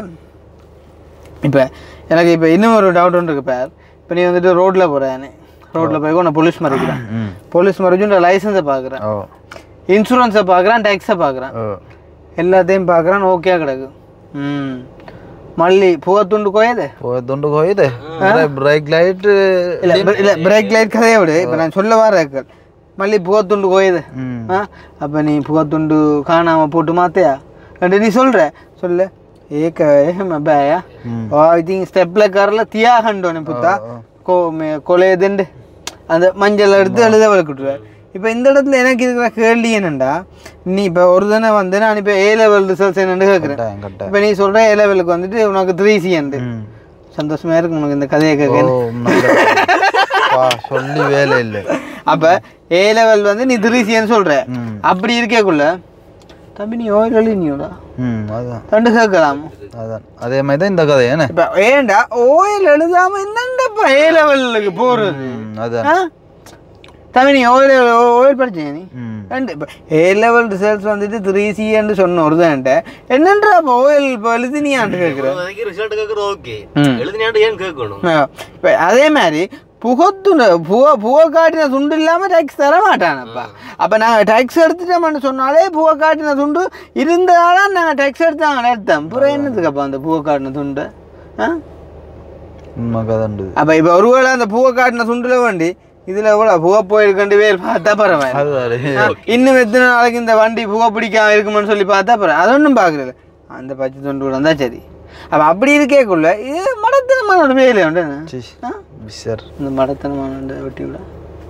இப்போ எனக்கு இப்போ இன்னும் ஒரு டவுட் ஒன்று இருக்கு பேர் இப்போ நீ வந்துட்டு ரோட்டில் போகிறேன் ரோட்டில் போய் உன்னை போலீஸ் மறைக்கிறேன் ம் போலீஸ் மறைச்சு லைசன்ஸை பார்க்குறேன் ஓ இன்சூரன்ஸை பார்க்குறான் டேக்ஸை பார்க்குறான் ஓ எல்லாத்தையும் பார்க்குறான் ஓகே கிடக்கு ம் மல்லி புகத்துண்டு கோயது போயத்துண்டு போயுது பிரேக் லைட்டு இல்லை இல்லை பிரேக் லைட் கதையை விடு இப்போ நான் சொல்ல வர மல்லி புகத்துண்டு கோயது ம் ஆ அப்போ நீ புகத்துண்டு காணாமல் போட்டு மாத்தையா ரெண்டு நீ சொல்கிற சொல்லு ஏக்க ஏஹම බෑය ඔයා ඉතින් ස්ටෙප්ල කරලා තියාහණ්ඩෝන පුතා கோ மே- கொலையதுண்டு அந்த மஞ்சள் எடுத்து எழுத வளர்க்கிட்டுருவார் இப்போ இந்த இடத்துல எனக்கு இருக்கிற கேள்வி என்னண்டா நீ இப்போ ஒரு தானே வந்து நான் இப்போ ஏ லெவல் ரிசல்ட்ஸ் என்னன்னு கேட்குறேன் கட்டாயம் கட்டாயம் இப்போ நீ சொல்கிற ஏ லெவலுக்கு வந்துட்டு உனக்கு த்ரீ சி அண்டு ம் சந்தோஷமா இருக்கு உனக்கு இந்த கதையை ஓ கேட்க நல்ல- பா, சொல்லி வேலை இல்லை அப்போ ஏ லெவல் வந்து நீ த்ரீ சின்னு சொல்கிற ம் அப்படி இருக்கேக்குள்ள தம்பி நீ ஓயில் எழுதினியோடா ம் அதான் ரெண்டு கேட்கலாம் அதான் அதே மாதிரி தான் இந்த கதை என்ன இப்போ ஏண்டா ஓயில் எழுதாம என்னண்டப்பா ஏ லெவலுக்கு போகிறது ம் அதான் ஆ தம்பி நீ ஓயில் ஓயில் படிச்சீங்க நீ ம் ரெண்டு இப்போ ஏ லெவல் ரிசல்ட்ஸ் வந்துட்டு த்ரீ சின்னு சொன்ன ஒரு தான்ட்ட என்னன்றா இப்போ ஓயில் இப்போ எழுதினியான்ட்டு கேட்குறேன் ரிசல்ட் கேட்கறது ஓகே ம். எழுதினாண்டு ஏன் கேட்கணும் இப்போ அதே மாதிரி புகத்துண்டு புக புகை காட்டின துண்டு இல்லாமல் டேக்ஸ் தர மாட்டானப்பா அப்போ நாங்கள் டேக்ஸ் எடுத்துட்டோம்னு சொன்னாலே புகை காட்டின துண்டு இருந்ததால நாங்கள் டேக்ஸ் எடுத்தாங்க எடுத்தோம் புறம் என்னதுக்கப்பா அந்த புகை காட்டின துண்டு ஆ உண்மை கதண்டு அப்போ இப்போ ஒருவேளை அந்த பூவை காட்டின துண்டுல வேண்டி இதில் எவ்வளோ புகை போயிருக்கண்டு பேர் பார்த்தா பரவாயில்ல அதுதாரு ஆ, இன்னும் எத்தனை நாளைக்கு இந்த வண்டி புகை பிடிக்காம இருக்குமென்னு சொல்லி பார்த்தா பரவாயில்ல அது ஒன்றும் பார்க்குறது அந்த பச்சை துண்டு கூட இருந்தால் சரி அப்போ அப்படி இருக்கேக்குள்ள இது மடத்தனமான வேலை உண்டு சி ஆ பிசர் இந்த மடத்தனமான வெட்டி விட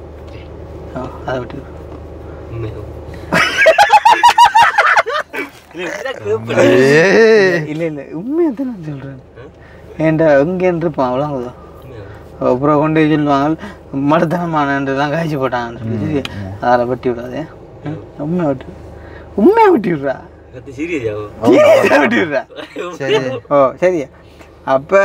ஓ அதை வெட்டி விட இல்லை இல்லை உண்மையாக தான் நான் சொல்கிறேன் ஏன்டா எங்கேன்னு இருப்பான் அவ்வளோதான் அப்புறம் கொண்டு போய் சொல்லுவாங்க மடத்தனமானன்றதான் காய்ச்சி போட்டாங்கன்னு சொல்லி அதில் வெட்டி விடாதே ம், உண்மையை வெட்டி உண்மையாக வெட்டி விட்றா சீரியஸ் ஆகும் சீரியஸாக வெட்டி விட்றா சரி ஓ சரியா அப்போ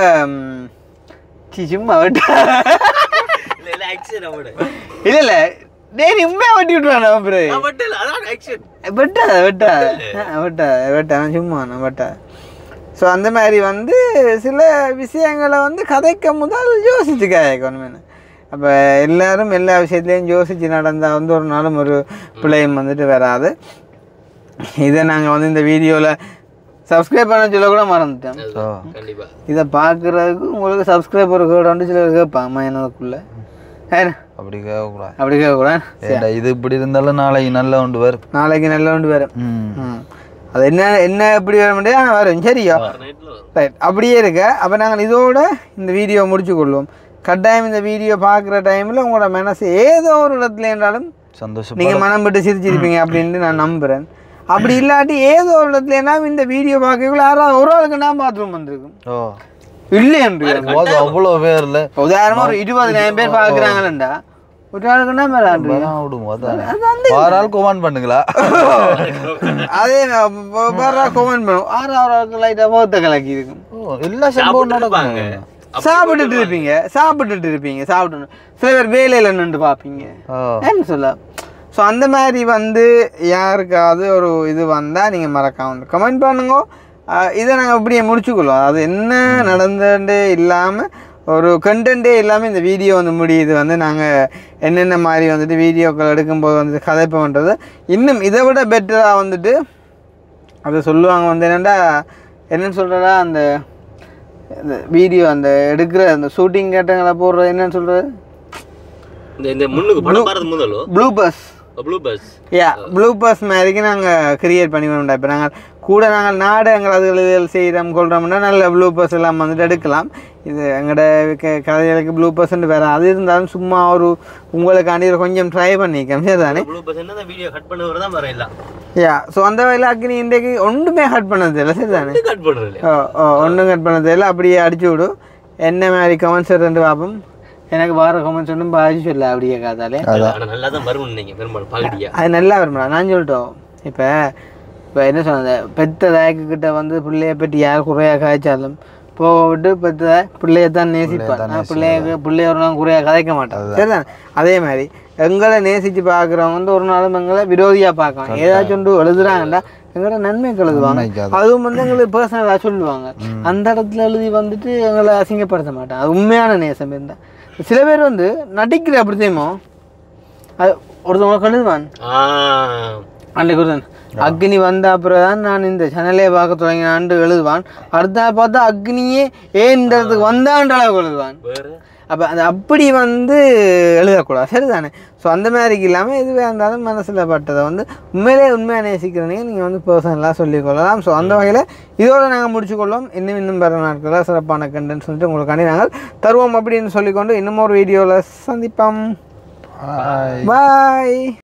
சி சும்மா வெட்டா இல்ல இல்ல ஆக்ஷன் அவட இல்லை இல்லை டேய் நீ உண்மையாக வெட்டி விட்றான் அவன் பிறகு நான் மட்டும் இல்ல அதான் ஆக்ஷன் வெட்டாத வெட்டாத வெட்டாத வெட்டாத சும்மா நான் வெட்டாத ஸோ அந்த மாதிரி வந்து சில விஷயங்களை வந்து கதைக்க முதல் யோசிச்சு கதைக்கணும் அப்போ எல்லாரும் எல்லா விஷயத்துலையும் யோசிச்சு நடந்தால் வந்து ஒரு நாளும் ஒரு பிள்ளையும் வந்துட்டு வராது இதை நாங்கள் வந்து இந்த வீடியோவில் சப்ஸ்கிரைப் பண்ண சொல்ல கூட மறந்துட்டோம் ஓ கண்டிப்பா இதை பார்க்குறதுக்கு உங்களுக்கு சப்ஸ்கிரைபர் கூட வந்து சிலர் கேட்பாங்க எனக்குள்ள ஏன்னா அப்படி கேட்கக்கூடாது அப்படி கேட்கக்கூடாது ஏண்டா இது இப்படி இருந்தாலும் நாளைக்கு நல்ல உண்டு வரும் நாளைக்கு நல்ல ஒன்று வரும் ம் ம். அது என்ன என்ன எப்படி வர முடியாது ஆனால் வரும் சரியா நைட்ல வரும் ரைட் அப்படியே இருக்க அப்போ நாங்கள் இதோட இந்த வீடியோ முடிச்சு கொள்வோம் கட்டாயம் இந்த வீடியோ பார்க்குற டைமில் உங்களோட மனசு ஏதோ ஒரு இடத்துல என்றாலும் சந்தோஷம் நீங்கள் மனம் விட்டு சிரிச்சிருப்பீங்க அப்படின்ட்டு நான் நம்புகிறேன் அப்படி இல்லாட்டி ஏதோ ஒரு இடத்துல இந்த வீடியோ பார்க்கக்குள்ள யாராவது ஒரு ஆளுக்கு நான் பாத்ரூம் வந்திருக்கும் ஓ இல்லையன்று போது அவ்வளோ பேர்ல உதாரணமாக ஒரு இருபதாயிரம் பேர் பார்க்குறாங்களேண்டா ஒரு ஆளுக்குன்னா மேலாண்டு வரான் விடுங்க அதானே வார ஆள் கமெண்ட் பண்ணுங்களா அதே வேற கமெண்ட் பண்ணுவோம் ஆறாவது ஆளுக்கு லைட்டாக முகத்தை கலக்கி இருக்கும் ஓ எல்லா சம்பவம் நடப்பாங்க சாப்பிட்டுட்டு இருப்பீங்க சாப்பிட்டுட்டு இருப்பீங்க சாப்பிட்டு சில பேர் வேலையில் நின்று பார்ப்பீங்க ஓ என்ன சொல்ல ஸோ அந்த மாதிரி வந்து யாருக்காவது ஒரு இது வந்தால் நீங்கள் மறக்காம கமெண்ட் பண்ணுங்க ஆஹ் இதை நாங்கள் இப்படியே முடிச்சுக்கொள்வோம் அது என்ன நடந்துட்டு இல்லாமல் ஒரு கண்டென்ட்டே இல்லாமல் இந்த வீடியோ வந்து முடியுது வந்து நாங்கள் என்னென்ன மாதிரி வந்துட்டு வீடியோக்கள் எடுக்கும்போது வந்துட்டு கதைப்போன்றது இன்னும் இதை விட பெட்டராக வந்துட்டு அதை சொல்லுவாங்க வந்து என்னென்னா என்னன்னு சொல்கிறதா அந்த இந்த வீடியோ அந்த எடுக்கிற அந்த ஷூட்டிங் கேட்டங்களை போடுறது என்னன்னு சொல்கிறது இந்த இந்த முன்னுக்கு படம் பாரது முதலோ ப்ளூ பஸ் ப்ளூ பஸ் யா ப்ளூ பஸ் மாதிரிக்கு நாங்கள் கிரியேட் பண்ணி வேண்டாம் இப்போ நாங்கள் கூட நாங்கள் நாடகங்கள் அது எழுதுதல் செய்கிறோம் கொள்கிறோம்னா நல்ல ப்ளூ பர்ஸ் எல்லாம் வந்துட்டு எடுக்கலாம் இது எங்களோட க- கதைகளுக்கு ப்ளூ பர்சன்ட் வேறு அது இருந்தாலும் சும்மா ஒரு உங்களுக்காண்டி ஒரு கொஞ்சம் ட்ரை பண்ணிக்கோம் சரிதானே ப்ளூ பர்சன் அந்த வீடியோ கட் பண்ணவர் தான் வர இல்லை யா ஸோ அந்த வகையில் அக்னி இன்றைக்கு ஒன்றுமே கட் பண்ணது இல்லை சரிதானே கட் பண்ணுறது ஓ ஓ ஒன்றும் கட் பண்ணது இல்லை அப்படியே அடிச்சு விடு என்ன மாதிரி கமெண்ட்ஸ் ரெண்டு பார்ப்போம் எனக்கு வார கமெண்ட்ஸ் ஒன்றும் பாதிச்சு சொல்ல அப்படியே காதாலே ஆனால் நல்லா தான் வரும் நீங்கள் பெரும்பாலும் பகுதியா அது நல்லா வரும்டா நான் சொல்லிட்டோம் இப்போ இப்போ என்ன சொன்னது பெத்த தாய்க்கிட்ட வந்து பிள்ளைய பற்றி யார் குறையாக காய்ச்சாலும் போக விட்டு பெத்த பிள்ளைய தான் நேசிப்பார் நான் பிள்ளைய பிள்ளைய ஒரு நாள் குறையாக கதைக்க மாட்டேன் சரிதான் அதே மாதிரி எங்களை நேசித்து பார்க்குறவங்க வந்து ஒரு நாளும் எங்களை விரோதியாக பார்க்கலாம் ஏதாச்சும் ஒன்று எழுதுறாங்கண்டா எங்களோட நன்மைக்கு எழுதுவாங்க நன்மைக்கு அதுவும் வந்து எங்களுக்கு பர்சனலாக சொல்லுவாங்க அந்த இடத்துல எழுதி வந்துட்டு எங்களை அசிங்கப்படுத்த மாட்டாங்க அது உண்மையான நேசம் இருந்தால் சில பேர் வந்து நடிக்கிற அப்படி தெரியுமோ அது ஒருத்தவங்க எழுதுவான் ஆ அன்றைக்கு ஒருத்தன் அக்னி வந்த அப்புறம் தான் நான் இந்த சேனலே பார்க்க தொடங்கினான்ட்டு எழுதுவான் அடுத்த நாள் பார்த்தா அக்னியே ஏன் இந்த இடத்துக்கு வந்தான்ற அளவுக்கு எழுதுவான் வேறு அப்போ அது அப்படி வந்து எழுதக்கூடாது சரிதானே ஸோ அந்த மாதிரிக்கு இல்லாமல் எதுவாக இருந்தாலும் மனசில் பட்டதை வந்து உண்மையிலே உண்மையாக நேசிக்கிறீங்க நீங்கள் வந்து பர்சனலாக சொல்லிக்கொள்ளலாம் ஸோ அந்த வகையில் இதோட நாங்கள் முடிச்சுக்கொள்வோம் இன்னும் இன்னும் வர நாட்களில் சிறப்பான கண்டென்ட் சொல்லிட்டு உங்களுக்காண்டி நாங்கள் தருவோம் அப்படின்னு சொல்லிக்கொண்டு இன்னும் ஒரு வீடியோவில் சந்திப்போம் Bye. பாய்